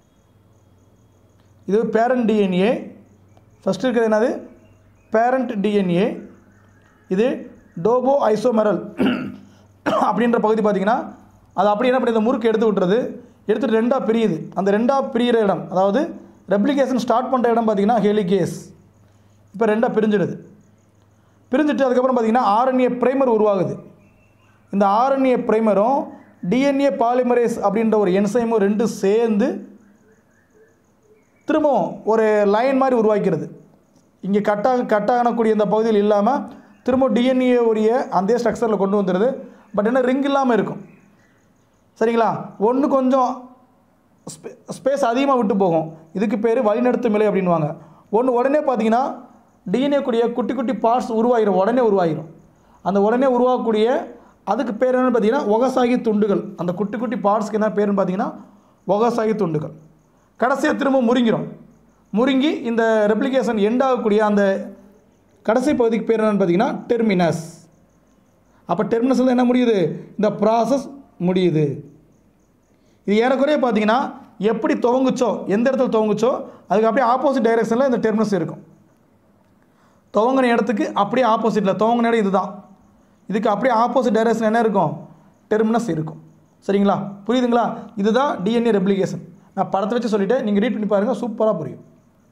இது பேரண்ட் டிஎன்ஏ ஃபஸ்ட்டு இருக்கிறது என்னது பேரண்ட் டிஎன்ஏ இது டோபோ ஐசோமெரல் அப்படின்ற பகுதி பார்த்தீங்கன்னா அது அப்படி என்ன பண்ணி இந்த முறுக்கு எடுத்து விட்டுறது எடுத்துட்டு ரெண்டாக பிரியுது அந்த ரெண்டாக பிரியிற இடம் அதாவது ரெப்ளிகேஷன் ஸ்டார்ட் பண்ணுற இடம் பார்த்தீங்கன்னா ஹெலிகேஸ் இப்போ ரெண்டாக பிரிஞ்சிடுது பிரிஞ்சுட்டு அதுக்கப்புறம் பார்த்தீங்கன்னா ஆர்என்ஏ பிரைமர் உருவாகுது இந்த ஆர்என்ஏ பிரைமரும் டிஎன்ஏ பாலிமரேஸ் அப்படின்ற ஒரு என்சைமும் ரெண்டும் சேர்ந்து திரும்பவும் ஒரு லைன் மாதிரி உருவாக்கிறது இங்கே கட்டாக கட்டாகக்கூடிய இந்த பகுதியில் இல்லாமல் திரும்ப டிஎன்ஏ உரிய அந்த ஸ்ட்ரக்சரில் கொண்டு வந்துடுது பட் என்ன ரிங் இல்லாமல் இருக்கும் சரிங்களா ஒன்று கொஞ்சம் ஸ்பே ஸ்பேஸ் அதிகமாக விட்டு போகும் இதுக்கு பேர் வழிநடத்தும் நிலை அப்படின்வாங்க ஒன்று உடனே பார்த்தீங்கன்னா டிஎன்ஏ கூடிய குட்டி குட்டி பார்ட்ஸ் உருவாகிடும் உடனே உருவாகிடும் அந்த உடனே உருவாகக்கூடிய அதுக்கு பேர் என்னென்னு பார்த்தீங்கன்னா ஒகசாகி துண்டுகள் அந்த குட்டி குட்டி பார்ட்ஸ்க்கு என்ன பேருன்னு பார்த்தீங்கன்னா ஒகசாகி துண்டுகள் கடைசியாக திரும்ப முறிங்கிடும் முறிங்கி இந்த ரெப்ளிகேஷன் எண்ட் ஆகக்கூடிய அந்த கடைசி பகுதிக்கு பேர் என்னென்னு பார்த்தீங்கன்னா டெர்மினஸ் அப்போ டெர்மினஸில் என்ன முடியுது இந்த ப்ராசஸ் முடியுது இது ஏறக்குறைய பார்த்தீங்கன்னா எப்படி துவங்குச்சோ எந்த இடத்துல துவங்குச்சோ அதுக்கு அப்படியே ஆப்போசிட் டைரெக்ஷனில் இந்த டெர்மினஸ் இருக்கும் துவங்கின இடத்துக்கு அப்படியே ஆப்போசிட்டில் துவங்கின இடம் இதுதான் இதுக்கு அப்படியே ஆப்போசிட் டைரெக்ஷன் என்ன இருக்கும் டெர்மினஸ் இருக்கும் சரிங்களா புரியுதுங்களா இதுதான் டிஎன்ஏ ரெப்ளிகேஷன் நான் படத்தை வச்சு சொல்லிட்டேன் நீங்கள் ரீட் பண்ணி பாருங்கள் சூப்பராக புரியும்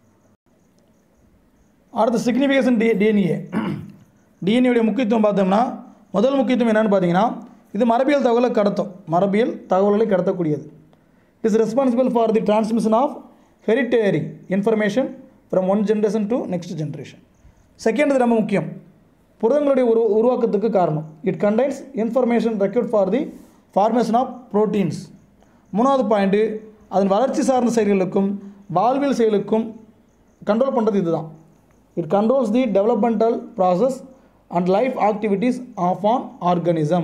அடுத்து சிக்னிஃபிகேஷன் டி டிஎன்ஏ டிஎன்ஏடைய முக்கியத்துவம் பார்த்தோம்னா முதல் முக்கியத்துவம் என்னென்னு பார்த்தீங்கன்னா இது மரபியல் தகவலை கடத்தும் மரபியல் தகவல்களை கடத்தக்கூடியது it is responsible for the transmission of hereditary information from one generation to next generation second இது ரொம்ப முக்கியம் புரதங்களுடைய உரு உருவாக்கத்துக்கு காரணம் it contains information required for the formation of proteins மூணாவது பாயிண்ட்டு அதன் வளர்ச்சி சார்ந்த செயல்களுக்கும் வாழ்வியல் செயலுக்கும் கண்ட்ரோல் பண்ணுறது இதுதான் it controls the developmental process and life activities of an organism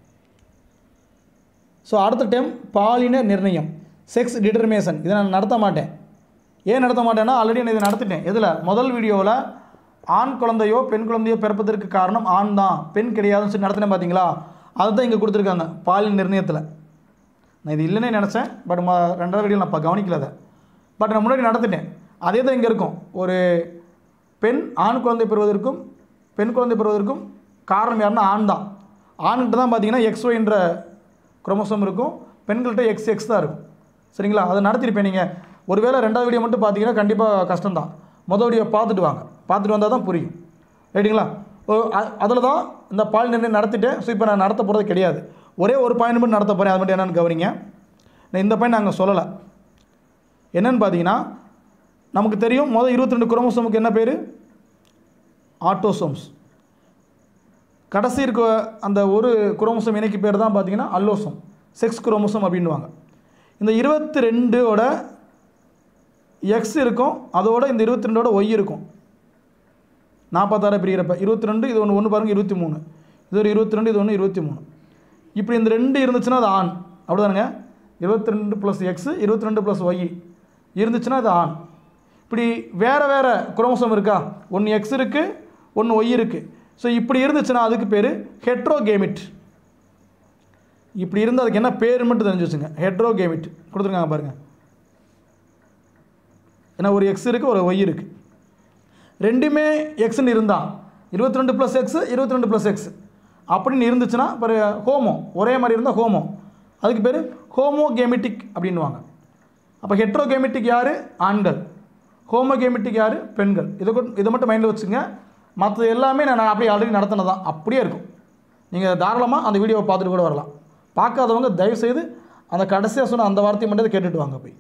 so அடுத்த டைம் பாலின நிர்ணயம் செக்ஸ் டிட்டர்மினேஷன் இதை நான் நடத்த மாட்டேன் ஏன் நடத்த மாட்டேன்னா ஆல்ரெடி நான் இதை நடத்திட்டேன் எதில் முதல் வீடியோவில் ஆண் குழந்தையோ பெண் குழந்தையோ பிறப்பதற்கு காரணம் ஆண் தான் பெண் கிடையாதுன்னு சொல்லி நடத்தினேன் பார்த்தீங்களா அதுதான் இங்கே கொடுத்துருக்காங்க பாலின நிர்ணயத்தில் நான் இது இல்லைன்னே நினச்சேன் பட் ம ரெண்டாவது வீடியோ நான் இப்போ கவனிக்கல அதை பட் நான் முன்னாடி நடத்திட்டேன் அதே தான் இங்கே இருக்கும் ஒரு பெண் ஆண் குழந்தை பெறுவதற்கும் பெண் குழந்தை பெறுவதற்கும் காரணம் யாருன்னா ஆண் தான் ஆண்கிட்ட தான் பார்த்தீங்கன்னா எக்ஸ் ஒய்ன்ற குரோமோசோம் இருக்கும் பெண்கள்கிட்ட எக்ஸ் எக்ஸ் தான் இருக்கும் சரிங்களா அதை நடத்திருப்பேன் நீங்கள் ஒருவேளை ரெண்டாவது வீடியோ மட்டும் பார்த்தீங்கன்னா கண்டிப்பாக கஷ்டம்தான் மொதல் வீடியோ பார்த்துட்டு வாங்க பார்த்துட்டு வந்தால் தான் புரியும் ரைட்டுங்களா அதில் தான் இந்த பால் நிர்ணயம் நடத்திட்டேன் ஸோ இப்போ நான் நடத்த போகிறது கிடையாது ஒரே ஒரு பாயிண்ட் மட்டும் நடத்த போகிறேன் அது மட்டும் என்னென்னு கவனிங்க நான் இந்த பாயிண்ட் நாங்கள் சொல்லலை என்னன்னு பார்த்தீங்கன்னா நமக்கு தெரியும் மொதல் இருபத்தி ரெண்டு குரோமோசோமுக்கு என்ன பேர் ஆட்டோசோம்ஸ் கடைசி இருக்க அந்த ஒரு குரோமோசோம் இணைக்கு பேர் தான் பார்த்தீங்கன்னா அல்லோசோம் செக்ஸ் குரோமோசோம் அப்படின்வாங்க இந்த இருபத்தி ரெண்டோட எக்ஸ் இருக்கும் அதோட இந்த இருபத்தி ரெண்டோட ஒய் இருக்கும் நாற்பத்தாறு பிரிகிறப்ப இருபத்தி ரெண்டு இது ஒன்று ஒன்று பாருங்கள் இருபத்தி மூணு இது ஒரு இருபத்தி ரெண்டு இது ஒன்று இருபத்தி மூணு இப்படி இந்த ரெண்டு இருந்துச்சுன்னா அது ஆண் அப்படிதானுங்க இருபத்தி ரெண்டு ப்ளஸ் எக்ஸு இருபத்தி ரெண்டு ப்ளஸ் ஒய் இருந்துச்சுன்னா அது ஆண் இப்படி வேறு வேறு குரோமோசோம் இருக்கா ஒன்று எக்ஸ் இருக்குது ஒன்று ஒய் இருக்குது ஸோ இப்படி இருந்துச்சுன்னா அதுக்கு பேர் ஹெட்ரோகேமிட் இப்படி இருந்து அதுக்கு என்ன பேர் மட்டும் தெரிஞ்சு வச்சுங்க ஹெட்ரோகேமிட் கொடுத்துருக்காங்க பாருங்கள் ஏன்னா ஒரு எக்ஸ் இருக்குது ஒரு ஒய் இருக்குது ரெண்டுமே எக்ஸ்னு இருந்தால் இருபத்தி ரெண்டு ப்ளஸ் எக்ஸ் இருபத்தி ரெண்டு ப்ளஸ் எக்ஸ் அப்படின்னு இருந்துச்சுன்னா இப்போ ஹோமோ ஒரே மாதிரி இருந்தால் ஹோமோ அதுக்கு பேர் ஹோமோகேமெட்டிக் அப்படின்வாங்க அப்போ ஹெட்ரோகேமெட்டிக் யார் ஆண்கள் ஹோமோகேமெட்டிக் யார் பெண்கள் இதை கொ- இதை மட்டும் மைண்டில் வச்சுங்க மற்றது எல்லாமே நான் அப்படியே ஆல்ரெடி நடத்தினது தான் அப்படியே இருக்கும் நீங்கள் தாராளமாக அந்த வீடியோவை பார்த்துட்டு கூட வரலாம் பார்க்காதவங்க தயவுசெய்து அந்த கடைசியாக சொன்ன அந்த வார்த்தையை மட்டும் கேட்டுட்டு வாங்க போய்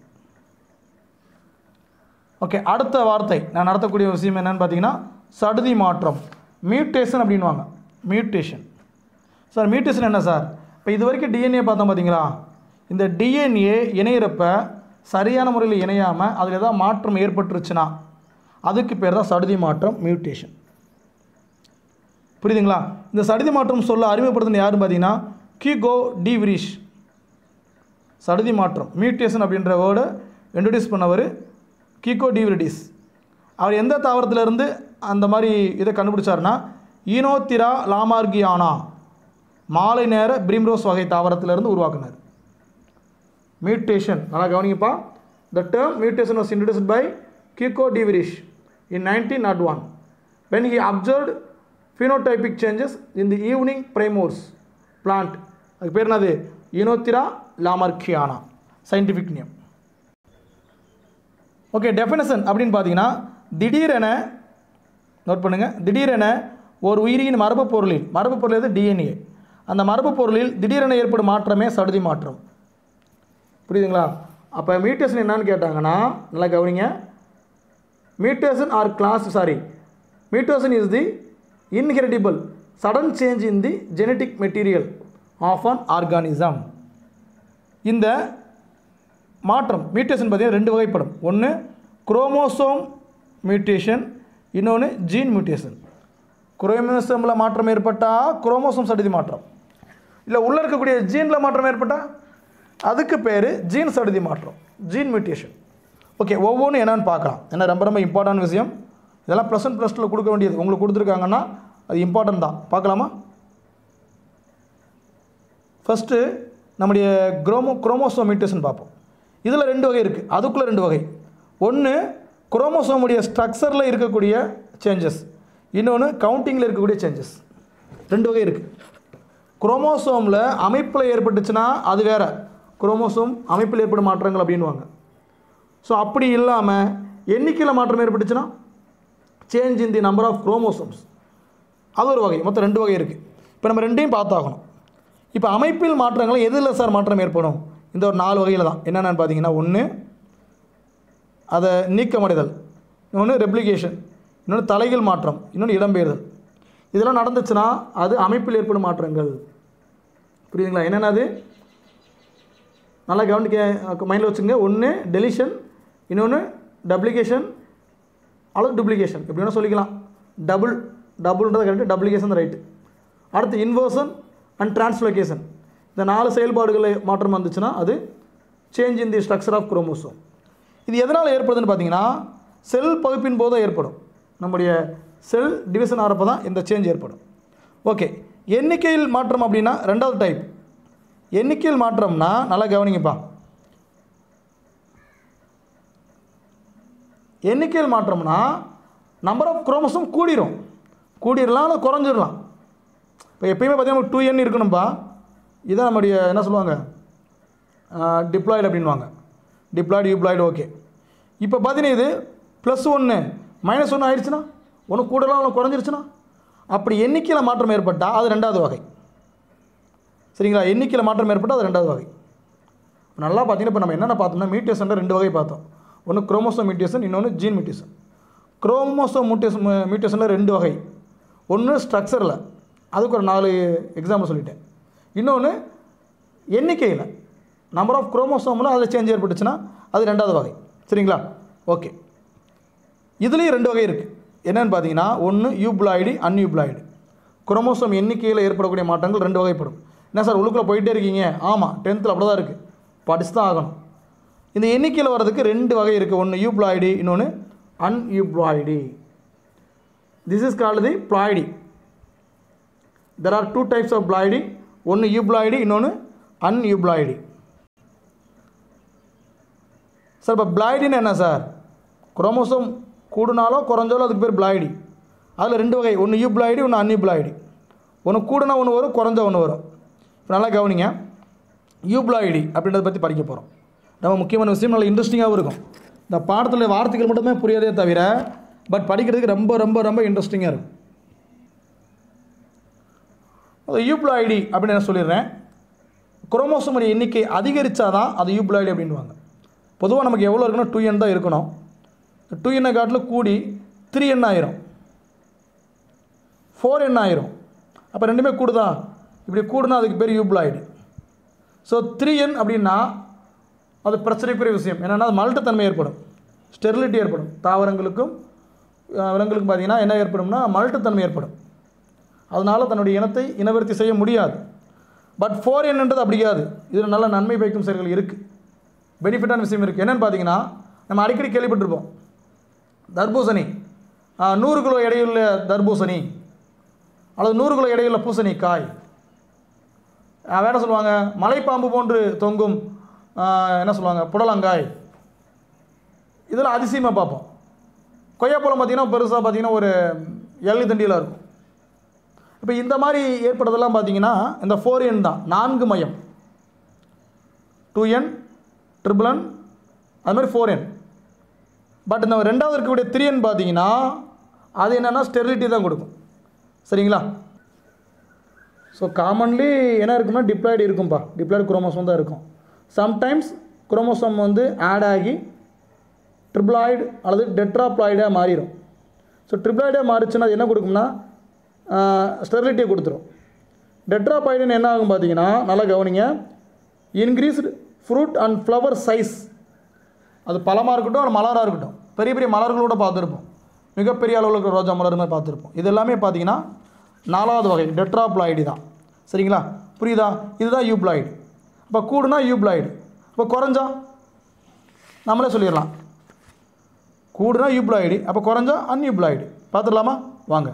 ஓகே அடுத்த வார்த்தை நான் நடத்தக்கூடிய விஷயம் என்னன்னு பார்த்தீங்கன்னா சடுதி மாற்றம் மியூட்டேஷன் அப்படின்வாங்க மியூட்டேஷன் சார் மியூட்டேஷன் என்ன சார் இப்போ இது வரைக்கும் டிஎன்ஏ பார்த்தோம் பார்த்தீங்களா இந்த டிஎன்ஏ இணையிறப்ப சரியான முறையில் இணையாமல் அதில் ஏதாவது மாற்றம் ஏற்பட்டுருச்சுன்னா அதுக்கு பேர் தான் சடுதி மாற்றம் மியூட்டேஷன் புரியுதுங்களா இந்த சடுதி மாற்றம் சொல்ல அறிமுகப்படுத்தின யாருன்னு பார்த்தீங்கன்னா கிகோ டி விரிஷ் சடுதி மாற்றம் மியூட்டேஷன் அப்படின்ற வேர்டை இன்ட்ரடியூஸ் பண்ணவர் கீகோ டிவிரிடிஸ் அவர் எந்த தாவரத்துல இருந்து அந்த மாதிரி இதை கண்டுபிடிச்சாருன்னா ஈனோத்திரா லாமார்கியானா மாலை நேர பிரிம்ரோஸ் வகை தாவரத்திலிருந்து உருவாக்குனார் மியூட்டேஷன் நல்லா கவனிங்கப்பா the term mutation was introduced by Hugo de Vries in nineteen nought one when he observed phenotypic changes in the evening primrose plant அதுக்கு பேர் என்னது Oenothera lamarckiana scientific name okay definition அப்படின்னு பார்த்தீங்கன்னா திடீரென நோட் பண்ணுங்கள் திடீரென ஒரு உயிரியின் மரபு பொருளில் மரபு பொருள் எது டிஎன்ஏ அந்த மரபு பொருளில் திடீரென ஏற்படும் மாற்றமே சடுதி மாற்றம் புரியுதுங்களா அப்போ மியூட்டேஷன் என்னன்னு கேட்டாங்கன்னா நல்லா கவனிங்க mutation are class sorry mutation is the inheritable sudden change in the genetic material of an organism இந்த மாற்றம் மியூட்டேஷன் பார்த்தீங்கன்னா ரெண்டு வகைப்படும் ஒன்று குரோமோசோம் மியூட்டேஷன் இன்னொன்று ஜீன் மியூட்டேஷன் குரோமோசோமில் மாற்றம் ஏற்பட்டால் குரோமோசோம் சடுதி மாற்றம் இல்லை உள்ளே இருக்கக்கூடிய ஜீனில் மாற்றம் ஏற்பட்டால் அதுக்கு பேர் ஜீன் சடுதி மாற்றம் ஜீன் மியூட்டேஷன் ஓகே ஒவ்வொன்றும் என்னன்னு பார்க்கலாம் ஏன்னா ரொம்ப ரொம்ப இம்பார்ட்டன்ட் விஷயம் இதெல்லாம் ப்ளஸ் ஒன் ப்ளஸ் டூவில் கொடுக்க வேண்டியது உங்களுக்கு கொடுத்துருக்காங்கன்னா அது இம்பார்ட்டன்ட் தான் பார்க்கலாமா ஃபஸ்ட்டு நம்முடைய குரோமோ குரோமோசோம் மியூட்டேஷன் பார்ப்போம் இதில் ரெண்டு வகை இருக்குது அதுக்குள்ளே ரெண்டு வகை ஒன்று குரோமோசோமுடைய ஸ்ட்ரக்சரில் இருக்கக்கூடிய சேஞ்சஸ் இன்னொன்று கவுண்டிங்கில் இருக்கக்கூடிய சேஞ்சஸ் ரெண்டு வகை இருக்குது குரோமோசோமில் அமைப்பில் ஏற்பட்டுச்சுன்னா அது வேற குரோமோசோம் அமைப்பில் ஏற்படும் மாற்றங்கள் அப்படின்வாங்க ஸோ அப்படி இல்லாமல் எண்ணிக்கையில் மாற்றம் ஏற்பட்டுச்சுன்னா change in the number of chromosomes அது ஒரு வகை மொத்தம் ரெண்டு வகை இருக்குது இப்போ நம்ம ரெண்டையும் பார்த்தாகணும் இப்போ அமைப்பில் மாற்றங்கள் எதில் சார் மாற்றம் ஏற்படும் இந்த ஒரு நாலு வகையில் தான் என்னென்னு பார்த்தீங்கன்னா ஒன்று அதை நீக்கமடைதல் இன்னொன்று ரெப்ளிகேஷன் இன்னொன்று தலைகள் மாற்றம் இன்னொன்று இடம்பெயர்தல் இதெல்லாம் நடந்துச்சுன்னா அது அமைப்பில் ஏற்படும் மாற்றங்கள் புரியுதுங்களா என்னென்ன அது நல்லா கவனிக்க மைண்டில் வச்சுங்க ஒன்று டெலிஷன் இன்னொன்று டப்ளிகேஷன் அல்லது டூப்ளிகேஷன் எப்படி வேணால் சொல்லிக்கலாம் டபுள் டபுள்ன்றது கரெக்டு டப்ளிகேஷன் ரைட்டு அடுத்து இன்வர்ஷன் அண்ட் டிரான்ஸ்லொகேஷன் இந்த நாலு செயல்பாடுகளை மாற்றம் வந்துச்சுன்னா அது change in the structure of chromosome இது எதனால் ஏற்படுதுன்னு பார்த்தீங்கன்னா செல் பகுப்பின் போது ஏற்படும் நம்முடைய செல் டிவிஷன் ஆகிறப்ப தான் இந்த சேஞ்ச் ஏற்படும் ஓகே எண்ணிக்கையில் மாற்றம் அப்படின்னா ரெண்டாவது டைப் எண்ணிக்கையில் மாற்றம்னா நல்லா கவனிங்கப்பா எண்ணிக்கையில் மாற்றம்னா நம்பர் ஆஃப் குரோமோசோம் கூடிரும் கூடிடலாம் இல்லை குறைஞ்சிடலாம் இப்போ எப்பயுமே பார்த்தீங்கன்னா டூ என் இருக்கணும்ப்பா இதான் நம்முடைய என்ன சொல்லுவாங்க டிப்ளாய்டு அப்படின்வாங்க டிப்ளாய்டு யூப்ளாய்டு ஓகே இப்போ பார்த்தீங்கன்னா இது ப்ளஸ் ஒன்று மைனஸ் ஒன்று ஆயிடுச்சுன்னா ஒன்று கூடலாம் ஒன்று குறைஞ்சிருச்சுன்னா அப்படி எண்ணிக்கையில் மாற்றம் ஏற்பட்டால் அது ரெண்டாவது வகை சரிங்களா எண்ணிக்கையில் மாற்றம் ஏற்பட்டால் அது ரெண்டாவது வகை நல்லா பார்த்தீங்கன்னா இப்போ நம்ம என்னென்ன பார்த்தோம்னா மியூட்டேஷனில் ரெண்டு வகை பார்த்தோம் ஒன்று குரோமோசோம் மியூட்டேஷன் இன்னொன்று ஜீன் மியூட்டேஷன் குரோமோசோம் மியூட்டேஷன் மியூட்டேஷனில் ரெண்டு வகை ஒன்று ஸ்ட்ரக்சரில் அதுக்கு ஒரு நாலு எக்ஸாம்பிள் சொல்லிட்டேன் இன்னொன்று எண்ணிக்கையில் நம்பர் ஆஃப் குரோமோசோமில் அதில் சேஞ்ச் ஏற்பட்டுச்சுன்னா அது ரெண்டாவது வகை சரிங்களா ஓகே இதுலேயும் ரெண்டு வகை இருக்குது என்னென்னு பார்த்தீங்கன்னா ஒன்று யூப்ளாய்டு அன்யூப்ளாய்டு குரோமோசோம் எண்ணிக்கையில் ஏற்படக்கூடிய மாற்றங்கள் ரெண்டு வகைப்படும் என்ன சார் உள்ளுக்குள்ளே போயிட்டே இருக்கீங்க ஆமாம் டென்த்தில் அப்படி தான் இருக்குது படிச்சு தான் ஆகணும் இந்த எண்ணிக்கையில் வர்றதுக்கு ரெண்டு வகை இருக்குது ஒன்று யூப்ளாய்டு இன்னொன்று aneuploid this is called the ploidy there are two types of ploidy ஒன்று யூப்ளாய்டு இன்னொன்று அன்யூப்ளாய்டு சார் இப்போ பிளாய்டின்னு என்ன சார் குரோமோசோம் கூடுனாலோ குறைஞ்சாலோ அதுக்கு பேர் பிளாய்டி அதில் ரெண்டு வகை ஒன்று யூப்ளாய்டு ஒன்று அன்யூப்ளாய்டு ஒன்று கூடுனா ஒன்று வரும் குறைஞ்சா ஒன்று வரும் இப்போ நல்லா கவனிங்க யூப்ளாய்டி அப்படின்றத பற்றி படிக்க போகிறோம் ரொம்ப முக்கியமான விஷயம் நல்ல இன்ட்ரெஸ்டிங்காகவும் இருக்கும் இந்த பாடத்தில் வார்த்தைகள் மட்டுமே புரியாதே தவிர பட் படிக்கிறதுக்கு ரொம்ப ரொம்ப ரொம்ப இன்ட்ரெஸ்டிங்காக இருக்கும் அது யூப்ளாய்டி அப்படின்னு நான் சொல்லிடுறேன் குரோமோசோமுடைய எண்ணிக்கை அதிகரித்தா தான் அது யூப்ளாய்டு அப்படின்வாங்க பொதுவாக நமக்கு எவ்வளோ இருக்குன்னா டூ என் தான் இருக்கணும் டூ எண்ணை காட்டில் கூடி த்ரீ என் ஆயிரும் ஃபோர் என் ஆயிரும் அப்போ ரெண்டுமே கூடுதா இப்படி கூடுனா அதுக்கு பேர் யூப்ளாய்டு ஸோ த்ரீ என் அப்படின்னா அது பிரச்சனைக்குரிய விஷயம் என்னென்னா அது மல்ட்டுத்தன்மை ஏற்படும் ஸ்டெரிலிட்டி ஏற்படும் தாவரங்களுக்கும் அஹ், விலங்குகளுக்கும் பார்த்தீங்கன்னா என்ன ஏற்படும்னா மல்ட்டுத்தன்மை ஏற்படும் அதனால் தன்னுடைய இனத்தை இனவர்த்தி செய்ய முடியாது பட் ஃபோர் என்னன்றது அப்படியாது இதில் நல்ல நன்மை பயக்கும் செயல்கள் இருக்குது பெனிஃபிட்டான விஷயம் இருக்குது என்னென்னு பார்த்தீங்கன்னா நம்ம அடிக்கடி கேள்விப்பட்டிருப்போம் தர்பூசணி ஆ, நூறு கிலோ எடையுள்ள தர்பூசணி அல்லது நூறு கிலோ எடையுள்ள பூசணி காய் அஹ் வேற சொல்லுவாங்க மலைப்பாம்பு போன்று தொங்கும் அஹ் என்ன சொல்லுவாங்க புடலங்காய் இதெல்லாம் அதிசயமாக பார்ப்போம் கொய்யாப்பழம் பார்த்தீங்கன்னா பெருசாக பார்த்தீங்கன்னா ஒரு எள்ளி தண்டியில் இருக்கும் இப்போ இந்த மாதிரி ஏற்படுறதெல்லாம் பார்த்தீங்கன்னா இந்த ஃபோர் என் தான் நான்கு மையம் டூ என் ட்ரிபிள் என் அது மாதிரி ஃபோர் என் பட் இந்த ரெண்டாவது இருக்கக்கூடிய த்ரீ என் பார்த்தீங்கன்னா அது என்னென்னா ஸ்டெரிலிட்டி தான் கொடுக்கும் சரிங்களா ஸோ காமன்லி என்ன இருக்குன்னா டிப்ளாய்டு இருக்கும்பா டிப்ளாய்டு குரோமோசோம் தான் இருக்கும் சம்டைம்ஸ் குரோமோசோம் வந்து ஆட் ஆகி ட்ரிப்ளாய்டு அல்லது டெட்ராப்ளாய்டாக மாறிடும் ஸோ ட்ரிப்ளாய்டாக மாறிச்சுன்னா அது என்ன கொடுக்கும்னா ஸ்டெரிலிட்டியை கொடுத்துரும் டெட்ராபாய்டுன்னு என்ன ஆகும் பார்த்தீங்கன்னா நல்லா கவனிங்க increased fruit and flower size அது பழமாக இருக்கட்டும் ஒரு மலராக இருக்கட்டும் பெரிய பெரிய மலர்களோட பார்த்துருப்போம் மிகப்பெரிய அளவில் இருக்கிற ரோஜா மலர் மாதிரி பார்த்துருப்போம் இது எல்லாமே பார்த்தீங்கன்னா நாலாவது வகை டெட்ராப்ளாய்டு தான் சரிங்களா புரியுதா இதுதான் யூப்ளாய்டு இப்போ கூடுனா யூப்ளாய்டு இப்போ குறைஞ்சா நம்மளே சொல்லிடலாம் கூடுனா யூப்ளாய்டு அப்போ குறைஞ்சா அன்யூப்ளாய்டு பார்த்துடலாமா வாங்க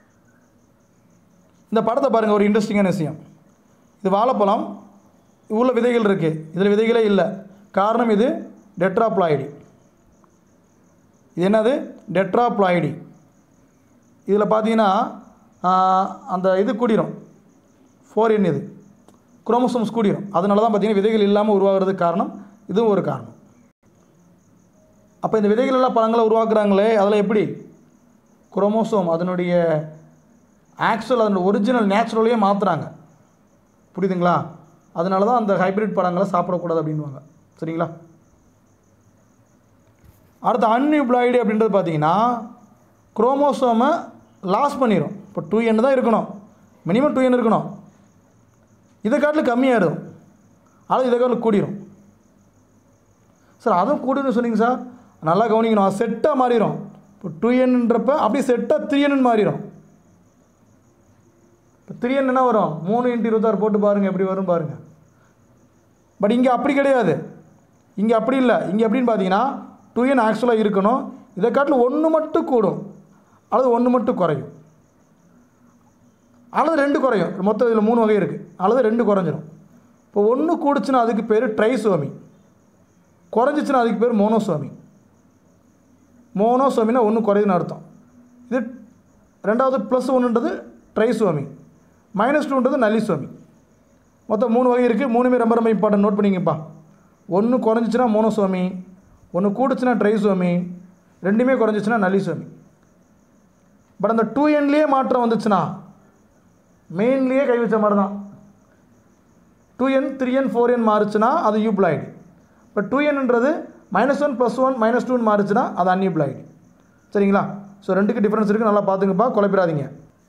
இந்த படத்தை பாருங்கள் ஒரு இன்ட்ரெஸ்டிங்கான விஷயம் இது வாழைப்பழம் உள்ள விதைகள் இருக்குது இதில் விதைகளே இல்லை காரணம் இது டெட்ராப்ளாய்டி இது என்னது டெட்ராப்ளாய்டி இதில் பார்த்தீங்கன்னா ஆஹ், அந்த இது கூடிரும் ஃபோர் என் இது குரோமோசோம்ஸ் கூடிரும் அதனால தான் பார்த்தீங்கன்னா விதைகள் இல்லாமல் உருவாகிறதுக்கு காரணம் இதுவும் ஒரு காரணம் அப்போ இந்த விதைகள் எல்லாம் பழங்களை உருவாக்குறாங்களே அதில் எப்படி குரோமோசோம் அதனுடைய ஆக்சுவல் அதனுடைய ஒரிஜினல் நேச்சுரலையே மாற்றுறாங்க புரியுதுங்களா அதனால தான் அந்த ஹைப்ரிட் பழங்களை சாப்பிடக்கூடாது அப்படின்வாங்க சரிங்களா அடுத்து அன்யூப்ளாய்டு அப்படின்றது பார்த்தீங்கன்னா குரோமோசோமை லாஸ் பண்ணிடும் இப்போ டூ என் தான் இருக்கணும் மினிமம் டூ என் இருக்கணும் இதை காட்டில் கம்மியாகிடும் ஆனால் இதை காட்டில் கூடிரும் சார் அதுவும் கூடுன்னு சொன்னீங்க சார் நல்லா கவனிக்கணும் அது செட்டாக மாறிடும் இப்போ டூ என்னன்றப்ப அப்படியே செட்டாக த்ரீ என்னு மாறிடும் இப்போ த்ரீ என்ன வரும் மூணு இன்ட்டு இருபத்தாறு போட்டு பாருங்கள் எப்படி வரும் பாருங்கள் பட் இங்கே அப்படி கிடையாது இங்கே அப்படி இல்லை இங்கே எப்படின்னு பார்த்தீங்கன்னா டூ என் ஆக்சுவலாக இருக்கணும் இதை காட்டில் ஒன்று மட்டும் கூடும் அல்லது ஒன்று மட்டும் குறையும் அல்லது ரெண்டு குறையும் மொத்தம் இதில் மூணு வகை இருக்குது அல்லது ரெண்டு குறைஞ்சிரும் இப்போ ஒன்று கூடுச்சுன்னா அதுக்கு பேர் ட்ரைசோமி குறைஞ்சிச்சுன்னா அதுக்கு பேர் மோனோசோமி மோனோசோமினா ஒன்று குறையுதுன்னு அர்த்தம் இது ரெண்டாவது ப்ளஸ் ஒன்றுன்றது ட்ரைசோமி மைனஸ் டூன்றது நல்லிசோமி மொத்தம் மூணு வகை இருக்குது மூணுமே ரொம்ப ரொம்ப இம்பார்ட்டன்ட் நோட் பண்ணிங்கப்பா ஒன்று குறைஞ்சிச்சுன்னா மோனோசோமி ஒன்று கூடுச்சுன்னா ட்ரைசோமி ரெண்டுமே குறைஞ்சிச்சுன்னா நல்லிசோமி பட் அந்த டூ என்லேயே மாற்றம் வந்துச்சுன்னா மெயின்லேயே கை வச்ச மாதிரி தான் two N three N four N மாறுச்சுன்னா அது யூப்ளாய்டு இப்போ டூ என்னன்றது minus one plus one minus டூன்னு மாறுச்சுன்னா அது அன்யூப்ளாய்டு சரிங்களா ஸோ ரெண்டுக்கு டிஃப்ரென்ஸ் இருக்குது நல்லா பார்த்துங்கப்பா குழப்பிடாதீங்க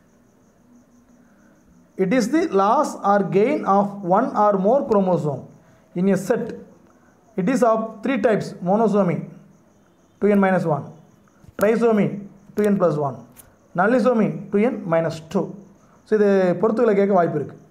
It is the loss or gain of one or more chromosome in a set. It is of three types monosomy 2n minus 1, trisomy 2n plus 1, nullisomy 2n minus 2. So இது பொறுத்துகளை கேட்க வாய்ப்பு இருக்குது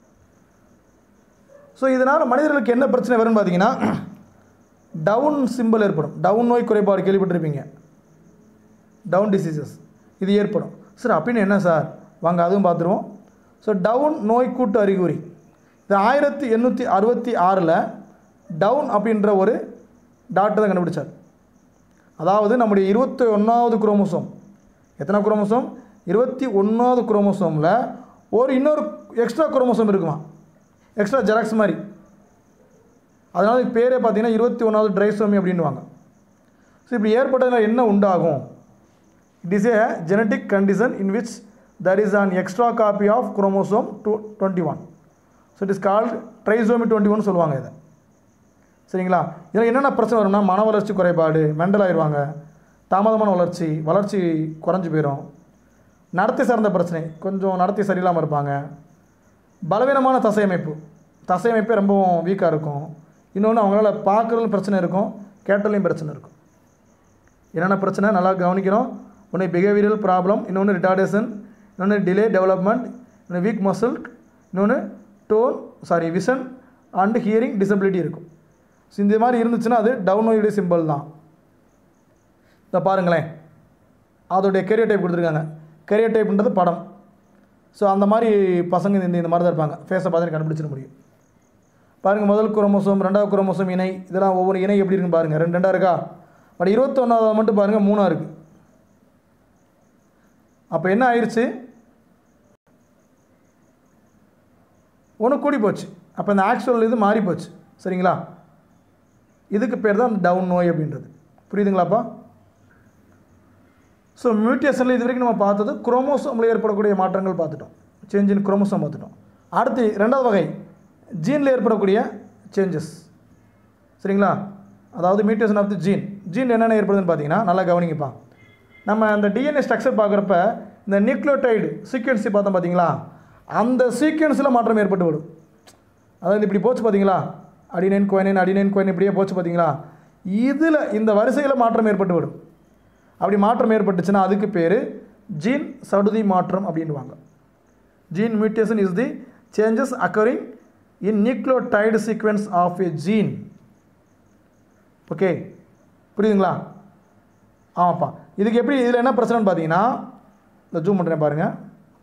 ஸோ இதனால் மனிதர்களுக்கு என்ன பிரச்சனை வரும்னு பார்த்தீங்கன்னா டவுன் சிம்பிள் ஏற்படும் டவுன் நோய் குறைபாடு கேள்விப்பட்டிருப்பீங்க டவுன் டிசீசஸ் இது ஏற்படும் சார் அப்படின்னு என்ன சார் வாங்க அதுவும் பார்த்துருவோம் ஸோ டவுன் நோய் கூட்டு அறிகுறி இது ஆயிரத்தி எண்ணூற்றி அறுபத்தி ஆறில் டவுன் அப்படின்ற ஒரு டாக்டர் தான் கண்டுபிடிச்சார் அதாவது நம்முடைய இருபத்தி ஒன்றாவது குரோமோசோம் எத்தனை குரோமோசோம் இருபத்தி ஒன்றாவது குரோமோசோமில் ஒரு இன்னொரு எக்ஸ்ட்ரா குரோமோசோம் இருக்குமா எக்ஸ்ட்ரா ஜெராக்ஸ் மாதிரி அதனால இதுக்கு பேரே பார்த்தீங்கன்னா இருபத்தி ஒன்றாவது ட்ரைசோமி அப்படின்வாங்க ஸோ இப்படி ஏற்பட்டதில் என்ன உண்டாகும் it is a genetic condition in which there is an extra copy of chromosome to 21 so it is called trisomy 21 சொல்லுவாங்க இதை சரிங்களா இதில் என்னென்ன பிரச்சனை வரும்னா மன வளர்ச்சி குறைபாடு மெண்டல் ஆயிடுவாங்க தாமதமான வளர்ச்சி வளர்ச்சி குறைஞ்சி போயிடும் நடத்தை சார்ந்த பிரச்சனை கொஞ்சம் நடத்தை சரியில்லாமல் இருப்பாங்க பலவீனமான தசையமைப்பு தசையமைப்பே ரொம்பவும் வீக்காக இருக்கும் இன்னொன்று அவங்களால பார்க்குறதுல பிரச்சனை இருக்கும் கேட்டலையும் பிரச்சனை இருக்கும் என்னென்ன பிரச்சனை நல்லா கவனிக்கணும் ஒன்று பிஹேவியரல் ப்ராப்ளம் இன்னொன்று ரிட்டார்டேஷன் இன்னொன்று டிலே டெவலப்மெண்ட் இன்னொன்று வீக் மசில் இன்னொன்று tone sorry vision and hearing disability இருக்கும் ஸோ இந்த மாதிரி இருந்துச்சுன்னா அது டவுனோயுடைய சிம்பிள் தான் இதை பாருங்களேன் அதோடைய கெரியர் டைப் கொடுத்துருக்காங்க கெரியர் டைப்ன்றது படம் ஸோ அந்த மாதிரி பசங்க இந்த இந்த மாதிரி தான் இருப்பாங்க ஃபேஸை பார்த்து கண்டுபிடிச்சிட முடியும் பாருங்கள் முதல் குரோமோசோம் ரெண்டாவது குரோமோசோம் இணை இதெல்லாம் ஒவ்வொரு இணை எப்படி இருக்குன்னு பாருங்கள் ரெண்டு ரெண்டாக இருக்கா பட் இருபத்தொன்னாவது மட்டும் பாருங்கள் மூணாக இருக்குது அப்போ என்ன ஆயிடுச்சு ஒன்று கூடி போச்சு அப்போ இந்த ஆக்சுவல் இது மாறி போச்சு சரிங்களா இதுக்கு பேர் தான் டவுன் நோய் அப்படின்றது புரியுதுங்களாப்பா ஸோ மியூட்டேஷனில் இது வரைக்கும் நம்ம பார்த்தது குரோமோசோமில் ஏற்படக்கூடிய மாற்றங்கள் பார்த்துட்டோம் சேஞ்ச் இன் குரோமோசோம் பார்த்துட்டோம் அடுத்து ரெண்டாவது வகை ஜீனில் ஏற்படக்கூடிய சேஞ்சஸ் சரிங்களா அதாவது mutation of the gene gene என்னென்ன ஏற்படுதுன்னு பார்த்தீங்கன்னா நல்லா கவனிங்கப்பா நம்ம அந்த டிஎன்ஏ ஸ்ட்ரக்சர் பார்க்குறப்ப இந்த நியூக்ளியோடைடு சீக்வன்ஸி பார்த்தோம் பார்த்தீங்களா அந்த சீக்வன்ஸில் மாற்றம் ஏற்பட்டு விடும் அதாவது இப்படி போச்சு பார்த்தீங்களா அடினைன் குவைனைன் அடினைன் குவைன் இப்படியே போச்சு பார்த்தீங்களா இதில் இந்த வரிசையில் மாற்றம் ஏற்பட்டு விடும் அப்படி மாற்றம் ஏற்பட்டுச்சுன்னா அதுக்கு பேர் ஜீன் சடுதி மாற்றம் அப்படின்வாங்க gene mutation is the changes occurring in nucleotide sequence of a gene okay புரியுதுங்களா ஆமாப்பா இதுக்கு எப்படி இதில் என்ன பிரச்சனைன்னு பார்த்தீங்கன்னா இந்த ஜூம் பண்ணுறேன் பாருங்கள்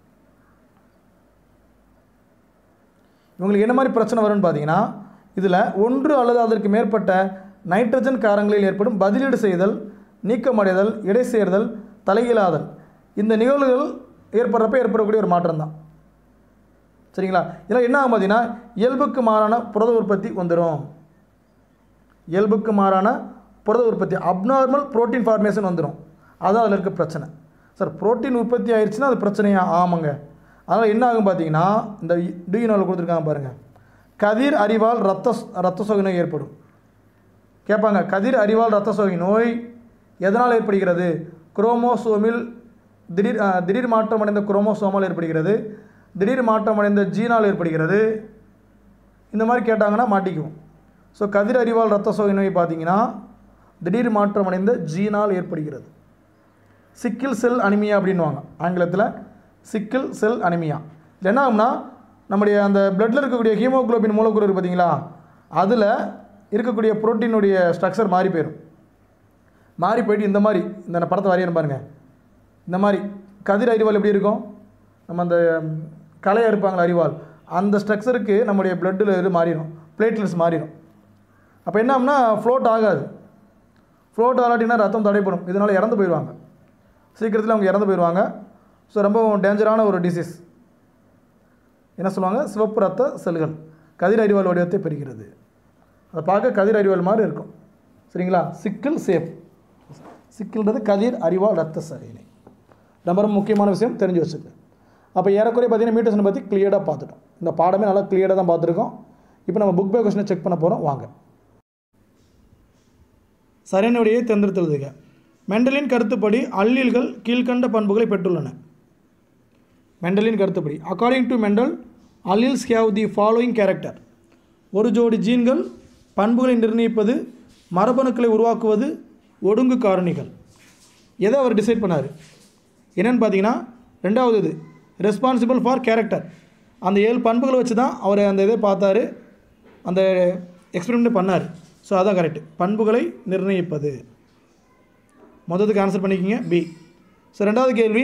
இவங்களுக்கு என்ன மாதிரி பிரச்சனை வரும்னு பார்த்தீங்கன்னா இதில் ஒன்று அல்லது அதற்கு மேற்பட்ட நைட்ரஜன் காரங்களில் ஏற்படும் பதிலீடு செய்தல் நீக்கமடைதல் இடை சேர்தல் தலைகீழாதல் இந்த நிகழ்வுகள் ஏற்படுறப்ப ஏற்படக்கூடிய ஒரு மாற்றம் தான் சரிங்களா இதில் என்ன ஆகும் பார்த்தீங்கன்னா இயல்புக்கு மாறான புரத உற்பத்தி வந்துடும் இயல்புக்கு மாறான புரத உற்பத்தி அப்நார்மல் புரோட்டீன் ஃபார்மேஷன் வந்துடும் அதுதான் அதில் இருக்க பிரச்சனை சார் புரோட்டீன் உற்பத்தி ஆயிடுச்சுன்னா அது பிரச்சனையா ஆமாங்க அதனால் என்ன ஆகும் பார்த்தீங்கன்னா இந்த டியூனால் கொடுத்துருக்காங்க பாருங்கள் கதிர் அறிவால் ரத்த ரத்த சோகை நோய் ஏற்படும் கேட்பாங்க கதிர் அறிவால் ரத்த சோகை நோய் எதனால் ஏற்படுகிறது குரோமோசோமில் திடீர் அஹ், திடீர் மாற்றம் அடைந்த குரோமோசோமால் ஏற்படுகிறது திடீர் மாற்றம் அடைந்த ஜீனால் ஏற்படுகிறது இந்த மாதிரி கேட்டாங்கன்னா மாட்டிக்குவோம் ஸோ கதிர் அறிவால் ரத்த சோகை நோய் பார்த்தீங்கன்னா திடீர் மாற்றம் அடைந்த ஜீனால் ஏற்படுகிறது சிக்கிள் செல் அனிமியா அப்படின்வாங்க ஆங்கிலத்தில் சிக்கிள் செல் அனிமியா இது என்ன ஆகும்னா நம்முடைய அந்த பிளட்டில் இருக்கக்கூடிய ஹீமோகுளோபின் மூலக்கூறு இருக்கு பார்த்தீங்களா அதில் இருக்கக்கூடிய புரோட்டீனுடைய ஸ்ட்ரக்சர் மாறி போயிடும் மாறி போயிட்டு இந்த மாதிரி இந்த படத்தை வரையணும் பாருங்கள் இந்த மாதிரி கதிர் அறிவால் எப்படி இருக்கும் நம்ம அந்த ம், கலையாக இருப்பாங்களா அறிவால் அந்த ஸ்ட்ரக்சருக்கு நம்முடைய பிளட்டில் இது மாறிடும் பிளேட்லெட்ஸ் மாறிடும் அப்போ என்ன ஆகும்னா ஃப்ளோட் ஆகாது ஃப்ளோட் ஆகாட்டினா ரத்தம் தடைப்படும் இதனால் இறந்து போயிடுவாங்க சீக்கிரத்தில் அவங்க இறந்து போயிடுவாங்க ஸோ ரொம்ப டேஞ்சரான ஒரு டிசீஸ் என்ன சொல்லுவாங்க சிவப்பு ரத்த செல்கள் கதிர் அறிவால் வடிவத்தை பெறுகிறது அதை பார்க்க கதிர் அறிவால் மாதிரி இருக்கும் சரிங்களா சிக்கிள் சேப் சிக்கிள்ன்றது கதிர் அறிவால் ரத்த சரியினை ரொம்ப ரொம்ப முக்கியமான விஷயம் தெரிஞ்சு வச்சுக்க அப்போ ஏறக்குறைய பார்த்தீங்கன்னா மியூட்டேஷனை பற்றி கிளியராக பார்த்துட்டோம் இந்த பாடமே நல்லா கிளியராக தான் பார்த்துருக்கோம் இப்போ நம்ம புக் பை கொஸ்டினை செக் பண்ண போகிறோம் வாங்க சரியான விடையை தேர்ந்தெடுத்துள்ளதுக மெண்டலின் கருத்துப்படி அல்லீல்கள் கீழ்க்கண்ட பண்புகளை பெற்றுள்ளன மெண்டலின் கருத்துப்படி according to Mendel alleles have the following character ஒரு ஜோடி ஜீன்கள் பண்புகளை நிர்ணயிப்பது மரபணுக்களை உருவாக்குவது ஒடுங்கு காரணிகள் எதை அவர் டிசைட் பண்ணார் என்னன்னு பார்த்தீங்கன்னா ரெண்டாவது இது ரெஸ்பான்சிபிள் ஃபார் கேரக்டர் அந்த ஏழு பண்புகளை வச்சு தான் அவர் அந்த இதை பார்த்தாரு அந்த எக்ஸ்பெரிமெண்ட் பண்ணார் ஸோ அதான் கரெக்ட் பண்புகளை நிர்ணயிப்பது மொத்தத்துக்கு ஆன்சர் பண்ணிக்கிங்க பி ஸோ ரெண்டாவது கேள்வி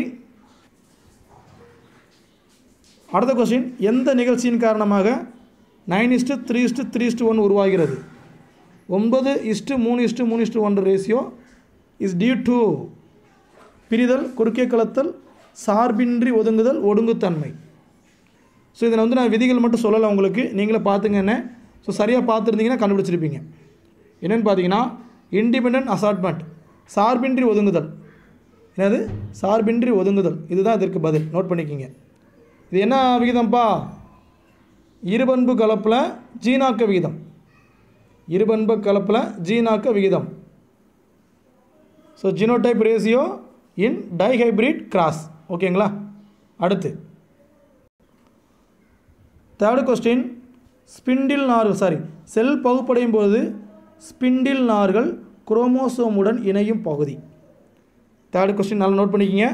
அடுத்த கொஸ்டின் எந்த நிகழ்ச்சியின் காரணமாக nine is to three is to three is to one உருவாகிறது ஒன்பது இஸ்ட்டு மூணு இஸ்ட்டு மூணு இஸ்ட்டு ஒன்று ரேஷியோ இஸ் டியூ டு பிரிதல் குறுக்கே கலத்தல் சார்பின்றி ஒதுங்குதல் ஒடுங்குத்தன்மை ஸோ இதில் வந்து நான் விதிகள் மட்டும் சொல்லலை உங்களுக்கு நீங்களே பார்த்துங்க என்ன ஸோ சரியாக பார்த்துருந்தீங்கன்னா கண்டுபிடிச்சிருப்பீங்க என்னென்னு பார்த்தீங்கன்னா இண்டிபெண்ட் அசார்ட்மெண்ட் சார்பின்றி ஒதுங்குதல் என்னது சார்பின்றி ஒதுங்குதல் இதுதான் இதற்கு பதில் நோட் பண்ணிக்கிங்க இது என்ன விகிதம்ப்பா இருபண்பு கலப்பில் ஜீனாக்க விகிதம் இருபண்பு கலப்பில் ஜீனாக்க விகிதம் so genotype ratio in dihybrid cross ஓகேங்களா அடுத்து தேர்டு கொஸ்டின் ஸ்பிண்டில் நார்கள் சாரி செல் பகுப்படையும் போது ஸ்பிண்டில் நார்கள் குரோமோசோமுடன் இணையும் பகுதி தேர்டு கொஸ்டின் நல்லா நோட் பண்ணிக்கிங்க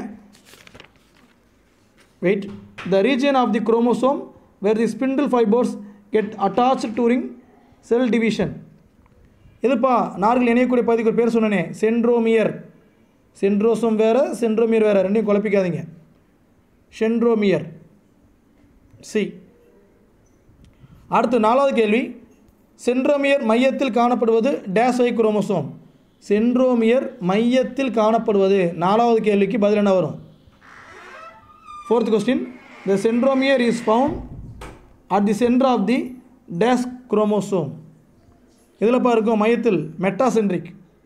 wait the region of the chromosome where the spindle fibres get attach during cell division எதுப்பா நார்கள் இணையக்கூடிய பகுதிக்கு ஒரு பேர் சொன்னனே சென்ட்ரோமியர் சென்ட்ரோசோம் வேறு சென்ட்ரோமியர் வேறு ரெண்டையும் குழப்பிக்காதீங்க சென்ட்ரோமியர் சி அடுத்து நாலாவது கேள்வி சென்ட்ரோமியர் மையத்தில் காணப்படுவது டேஸ் ஒய் குரோமோசோம் சென்ட்ரோமியர் மையத்தில் காணப்படுவது நாலாவது கேள்விக்கு பதில் என்ன வரும் fourth question the centromere is found at the center of the டேஸ் குரோமோசோம் இதில் இருக்கும் மையத்தில் மெட்டாசென்ட்ரிக்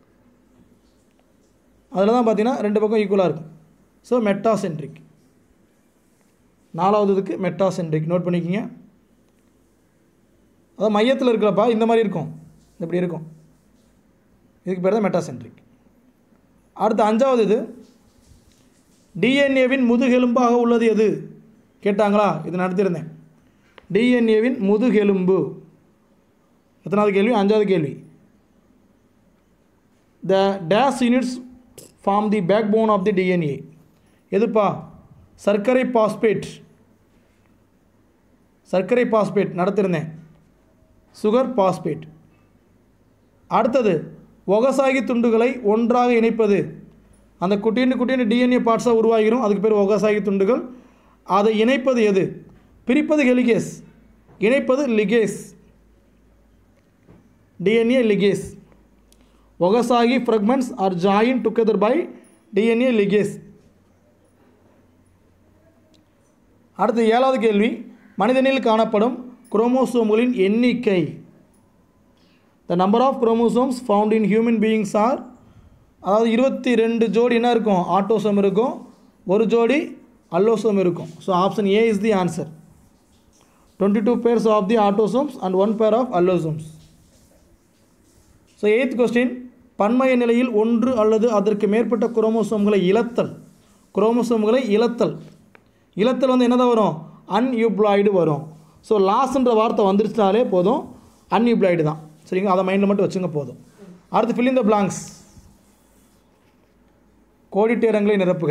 அதில் தான் பார்த்தீங்கன்னா ரெண்டு பக்கம் ஈக்குவலாக இருக்கும் ஸோ மெட்டாசென்ட்ரிக் நாலாவது இதுக்கு மெட்டாசென்ட்ரிக் நோட் பண்ணிக்கிங்க அதாவது மையத்தில் இருக்கிறப்பா இந்த மாதிரி இருக்கும் இப்படி இருக்கும் இதுக்கு பேர் தான் மெட்டாசென்ட்ரிக் அடுத்து அஞ்சாவது இது டிஎன்ஏவின் முதுகெலும்பாக உள்ளது எது கேட்டாங்களா இது நடத்தியிருந்தேன் டிஎன்ஏவின் முதுகெலும்பு எத்தனாவது கேள்வி அஞ்சாவது கேள்வி த டேஸ் units form the backbone of the DNA எதுப்பா சர்க்கரை பாஸ்பேட் சர்க்கரை பாஸ்பேட் நடத்திருந்தேன் சுகர் பாஸ்பேட் அடுத்தது ஒகசாகி துண்டுகளை ஒன்றாக இணைப்பது அந்த குட்டின்னு குட்டின்னு டிஎன்ஏ பார்ட்ஸாக உருவாகிரும் அதுக்கு பேர் ஒகசாகி துண்டுகள் அதை இணைப்பது எது பிரிப்பது ஹெலிகேஸ் இணைப்பது ligase DNA ligase Okazaki fragments are join together by DNA ligase அடுத்து ஏழாவது கேள்வி மனிதனில் காணப்படும் குரோமோசோம்களின் எண்ணிக்கை the number of chromosomes found in human beings are அதாவது இருபத்தி ரெண்டு ஜோடி என்ன இருக்கும் ஆட்டோசோம் இருக்கும் ஒரு ஜோடி அல்லோசோம் இருக்கும் so option A is the answer twenty two pairs of the autosomes and one pair of allosomes so eighth question பன்மைய நிலையில் ஒன்று அல்லது அதற்கு மேற்பட்ட குரோமோசோம்களை இழத்தல் குரோமோசோம்களை இழத்தல் இழத்தல் வந்து என்னதான் வரும் அன்யூப்ளாய்டு வரும் ஸோ லாஸ்ன்ற வார்த்தை வந்துருச்சாலே போதும் அன்யூப்ளாய்டு தான் சரிங்களா அதை மைண்டில் மட்டும் வச்சுங்க போதும் அடுத்து fill in the blanks கோடிட்டேரங்களை நிரப்புக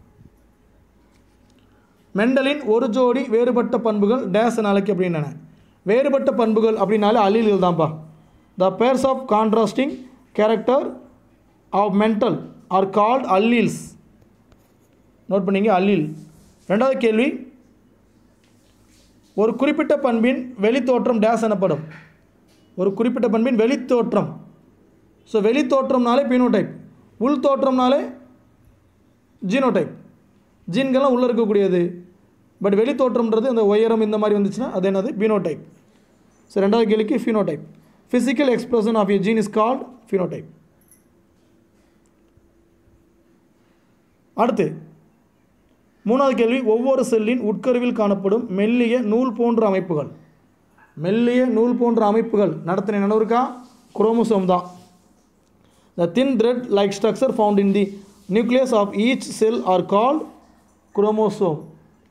மெண்டலின் ஒரு ஜோடி வேறுபட்ட பண்புகள் டேஸ் என அழைக்கப்படுகின்றன வேறுபட்ட பண்புகள் அப்படின்னாலே அலீல்கள் தான்ப்பா the pairs of contrasting character of Mendel are called alleles note பண்ணீங்க அல்லீல் ரெண்டாவது கேள்வி ஒரு குறிப்பிட்ட பண்பின் வெளித்தோற்றம் டேஸ் எனப்படும் ஒரு குறிப்பிட்ட பண்பின் வெளித்தோற்றம் ஸோ வெளித்தோற்றம்னாலே பினோடைப் உள் தோற்றம்னாலே ஜீனோடைப் ஜீன்கள்லாம் உள்ளே இருக்கக்கூடியது பட் வெளித்தோற்றம்ன்றது அந்த உயரம் இந்த மாதிரி வந்துச்சுன்னா அது என்னது பினோடைப் ஸோ ரெண்டாவது கேள்விக்கு phenotype physical expression of a gene is called phenotype அடுத்து மூணாவது கேள்வி ஒவ்வொரு செல்லின் உட்கருவில் காணப்படும் மெல்லிய நூல் போன்ற அமைப்புகள் மெல்லிய நூல் போன்ற அமைப்புகள் நடத்தின நினைவுக்கா குரோமோசோம் தான் the thin thread like structure found in the nucleus of each cell are called chromosome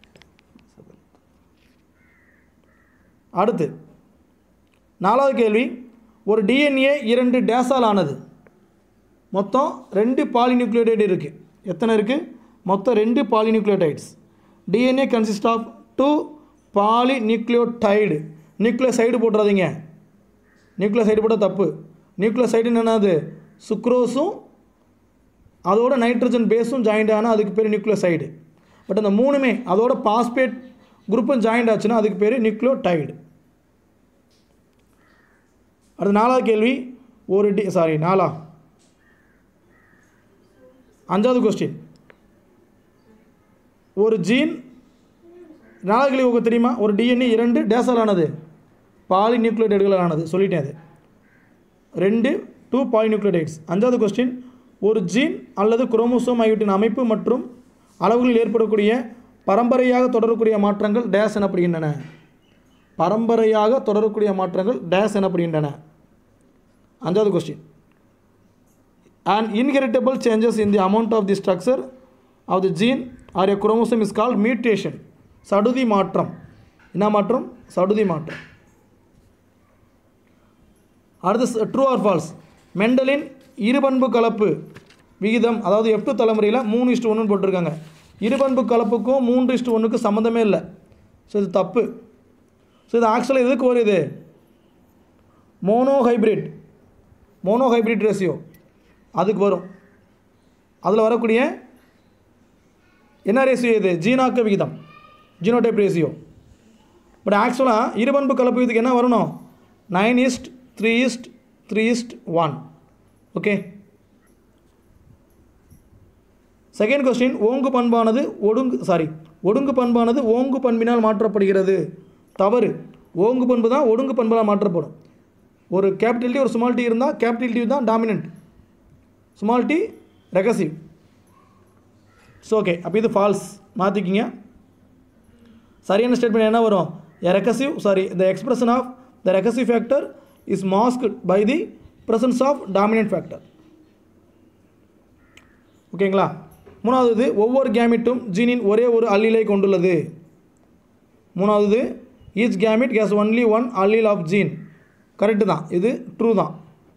அடுத்து நாலாவது கேள்வி ஒரு டிஎன்ஏ இரண்டு டேஸால் ஆனது மொத்தம் ரெண்டு பாலிநியூக்ளியோடைடு இருக்குது எத்தனை இருக்குது மொத்தம் ரெண்டு polynucleotides DNA consist of two polynucleotide nucleoside போட்டுறாதீங்க நியூக்ளியோசைடு போட்டால் தப்பு நியூக்ளியோசைடுன்னு என்னது சுக்ரோஸும் அதோட நைட்ரஜன் பேஸும் ஜாயிண்ட் ஆனால் அதுக்கு பேர் நியூக்ளியோசைடு பட் அந்த மூணுமே அதோட பாஸ்பேட் குரூப்பும் ஜாயிண்ட் ஆச்சுன்னா அதுக்கு பேர் நியூக்ளியோடைடு அடுத்து நாலாவது கேள்வி ஒரு டி சாரி நாலா அஞ்சாவது கொஸ்டின் ஒரு ஜீன் நாலாவது கேள்வி உங்களுக்கு தெரியுமா ஒரு டிஎன்ஏ இரண்டு டேசால் ஆனது பாலிநியூக்ளியோடைடுகளால் ஆனது சொல்லிட்டேன் அது ரெண்டு டூ பாலிநியூக்ளியோடைட்ஸ் அஞ்சாவது கொஸ்டின் ஒரு ஜீன் அல்லது குரோமோசோம் ஆகியவற்றின் அமைப்பு மற்றும் அளவுகளில் ஏற்படக்கூடிய பரம்பரையாக தொடரக்கூடிய மாற்றங்கள் டேஸ் எனப்படுகின்றன பரம்பரையாக தொடரக்கூடிய மாற்றங்கள் டேஸ் எனப்படுகின்றன அஞ்சாவது question and inheritable changes in the amount of the structure of the gene or a chromosome is called mutation சடுதி மாற்றம் என்ன மாற்றம் சடுதி மாற்றம் அடுத்து ட்ரூ ஆர் ஃபால்ஸ் மெண்டலின் இருபண்பு கலப்பு விகிதம் அதாவது எஃப் தலைமுறையில் மூணு இஸ்டு ஒன்றுன்னு போட்டிருக்காங்க இருபண்பு கலப்புக்கும் மூன்று இஸ்டு ஒன்றுக்கும் சம்மந்தமே இல்லை ஸோ இது தப்பு ஸோ இது ஆக்சுவலாக எதுக்கு வருது monohybrid monohybrid ratio அதுக்கு வரும் அதில் வரக்கூடிய என்ன ரேஷியோ இது ஜீனாக்க விகிதம் ஜீனோடைப் ரேஷியோ பட் ஆக்சுவலாக இருபண்பு கலப்பு இதுக்கு என்ன வரணும் nine is to three is to three is to one okay second question ஓங்கு பண்பானது ஒடுங்கு சாரி ஒடுங்கு பண்பானது ஓங்கு பண்பினால் மாற்றப்படுகிறது தவறு ஓங்கு பண்பு தான் ஒடுங்கு பண்பால் மாற்றப்படும் ஒரு கேபிட்டல் டி ஒரு ஸ்மால் டி இருந்தால் கேபிட்டல் டி தான் dominant small d recessive so okay அப்போ இது ஃபால்ஸ் மாற்றிக்கிங்க சரியான ஸ்டேட்மெண்ட் என்ன வரும் a recessive sorry the expression of the recessive factor is masked by the presence of dominant factor ஓகேங்களா மூணாவது ஒவ்வொரு கேமிட்டும் ஜீனின் ஒரே ஒரு அல்லீலை கொண்டுள்ளது மூணாவது each gamete has only one allele of gene correct தான் இது ட்ரூ தான்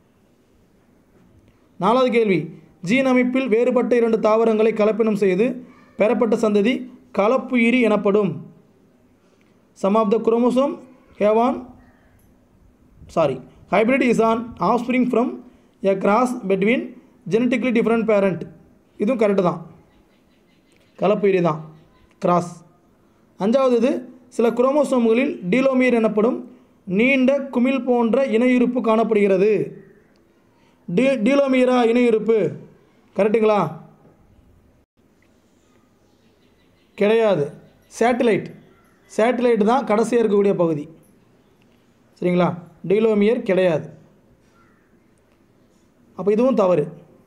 நாலாவது கேள்வி ஜீன் அமைப்பில் வேறுபட்ட இரண்டு தாவரங்களை கலப்பினம் செய்து பெறப்பட்ட சந்ததி கலப்புயிரி எனப்படும் some of the chromosome have an sorry hybrid is an offspring from a cross between genetically different parent இதுவும் கரெக்டு தான் கலப்புயிரி தான் கிராஸ் அஞ்சாவது இது சில குரோமோசோம்களில் டீலோமியர் எனப்படும் நீண்ட குமிழ் போன்ற இணையுறுப்பு காணப்படுகிறது டி டீலோமியரா இணையுறுப்பு கரெக்டுங்களா கிடையாது சேட்டிலைட் சேட்டிலைட் தான் கடைசியாக இருக்கக்கூடிய பகுதி சரிங்களா டீலோமியர் கிடையாது அப்போ இதுவும் தவறு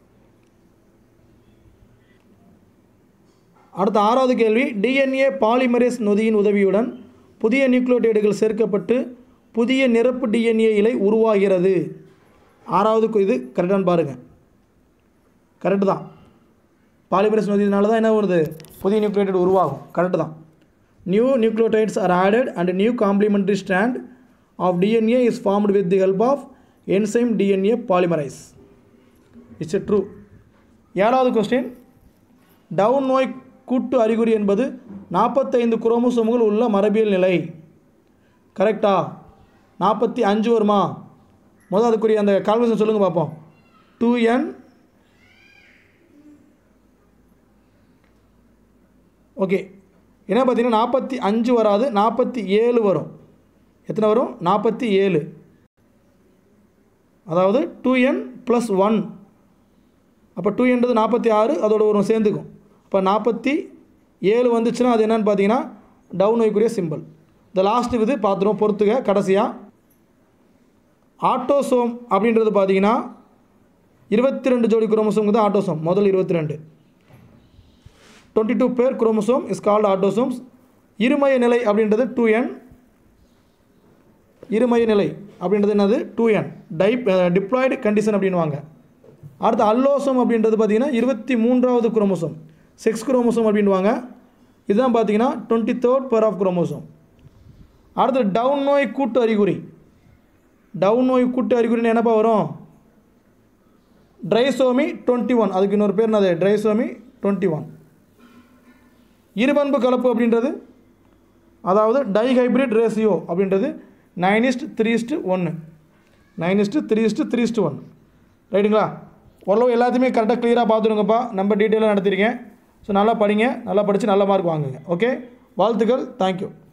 அடுத்த ஆறாவது கேள்வி டிஎன்ஏ பாலிமரேஸ் நொதியின் உதவியுடன் புதிய நியூக்ளியோடைடுகள் சேர்க்கப்பட்டு புதிய நிரப்பு டிஎன்ஏ இலை உருவாகிறது ஆறாவது கு- இது கரெக்டானு பாருங்கள் கரெக்டு தான் பாலிமரேஸ் நொதியினால தான் என்ன வருது புதிய நியூக்ளியோடைடு உருவாகும் கரெக்டு தான் new nucleotides are added and new complementary strand of DNA is formed with the help of enzyme DNA polymerase it's a true ஏழாவது கொஸ்டின் டவுன் நோய் கூட்டு அறிகுறி என்பது நாற்பத்தைந்து குரோமோசோம்கள் உள்ள மரபியல் நிலை கரெக்டா நாற்பத்தி அஞ்சு வருமா முதல் அதுக்குரிய அந்த கால்குலேஷன் சொல்லுங்கள் பார்ப்போம் டூ என் ஓகே என்ன பார்த்தீங்கன்னா நாற்பத்தி அஞ்சு வராது நாற்பத்தி ஏழு வரும் எத்தனை வரும் நாற்பத்தி ஏழு அதாவது டூ என் ப்ளஸ் ஒன் அப்போ டூ என்றது நாற்பத்தி ஆறு அதோட ஒரு சேர்ந்துக்கும் இப்போ நாற்பத்தி ஏழு வந்துச்சுன்னா அது என்னன்னு பார்த்தீங்கன்னா டவுன் நோய்க்குரிய சிம்பிள் இந்த லாஸ்ட் இது பார்த்துருவோம் பொறுத்துக்க கடைசியாக ஆட்டோசோம் அப்படின்றது பார்த்தீங்கன்னா இருபத்தி ரெண்டு ஜோடி குரோமோசோம் தான் ஆட்டோசோம் முதல் இருபத்தி ரெண்டு twenty two pair chromosome is called autosomes இருமய நிலை அப்படின்றது டூ என் இருமய நிலை அப்படின்றது என்னது two n type diploid condition அப்படின்வாங்க அடுத்து அல்லோசோம் அப்படின்றது பார்த்தீங்கன்னா இருபத்தி மூன்றாவது குரோமோசோம் செக்ஸ் குரோமோசோம் அப்படின்வாங்க இதுதான் பார்த்தீங்கன்னா twenty third pair of chromosome அடுத்து டவுன் நோய் கூட்டு அறிகுறி டவுன் நோய் கூட்டு அறிகுறின்னு என்னப்பா வரும் ட்ரைசோமி டுவெண்ட்டி ஒன் அதுக்கு இன்னொரு பேர் என்னது ட்ரைசோமி டுவெண்ட்டி ஒன் இருபண்பு கலப்பு அப்படின்றது அதாவது டைஹைப்ரிட் ரேஷியோ அப்படின்றது நைன் இஸ்ட் த்ரீ இஸ்ட்டு ஒன்று nine is to three is to three is to one ரைட்டுங்களா ஓரளவு எல்லாத்தையுமே கரெக்டாக க்ளியராக பார்த்துருங்கப்பா நம்ம டீட்டெயிலாக நடத்திருக்கேன் ஸோ நல்லா படிங்க நல்லா படித்து நல்ல மார்க் வாங்குங்க ஓகே வாழ்த்துக்கள் தேங்க்யூ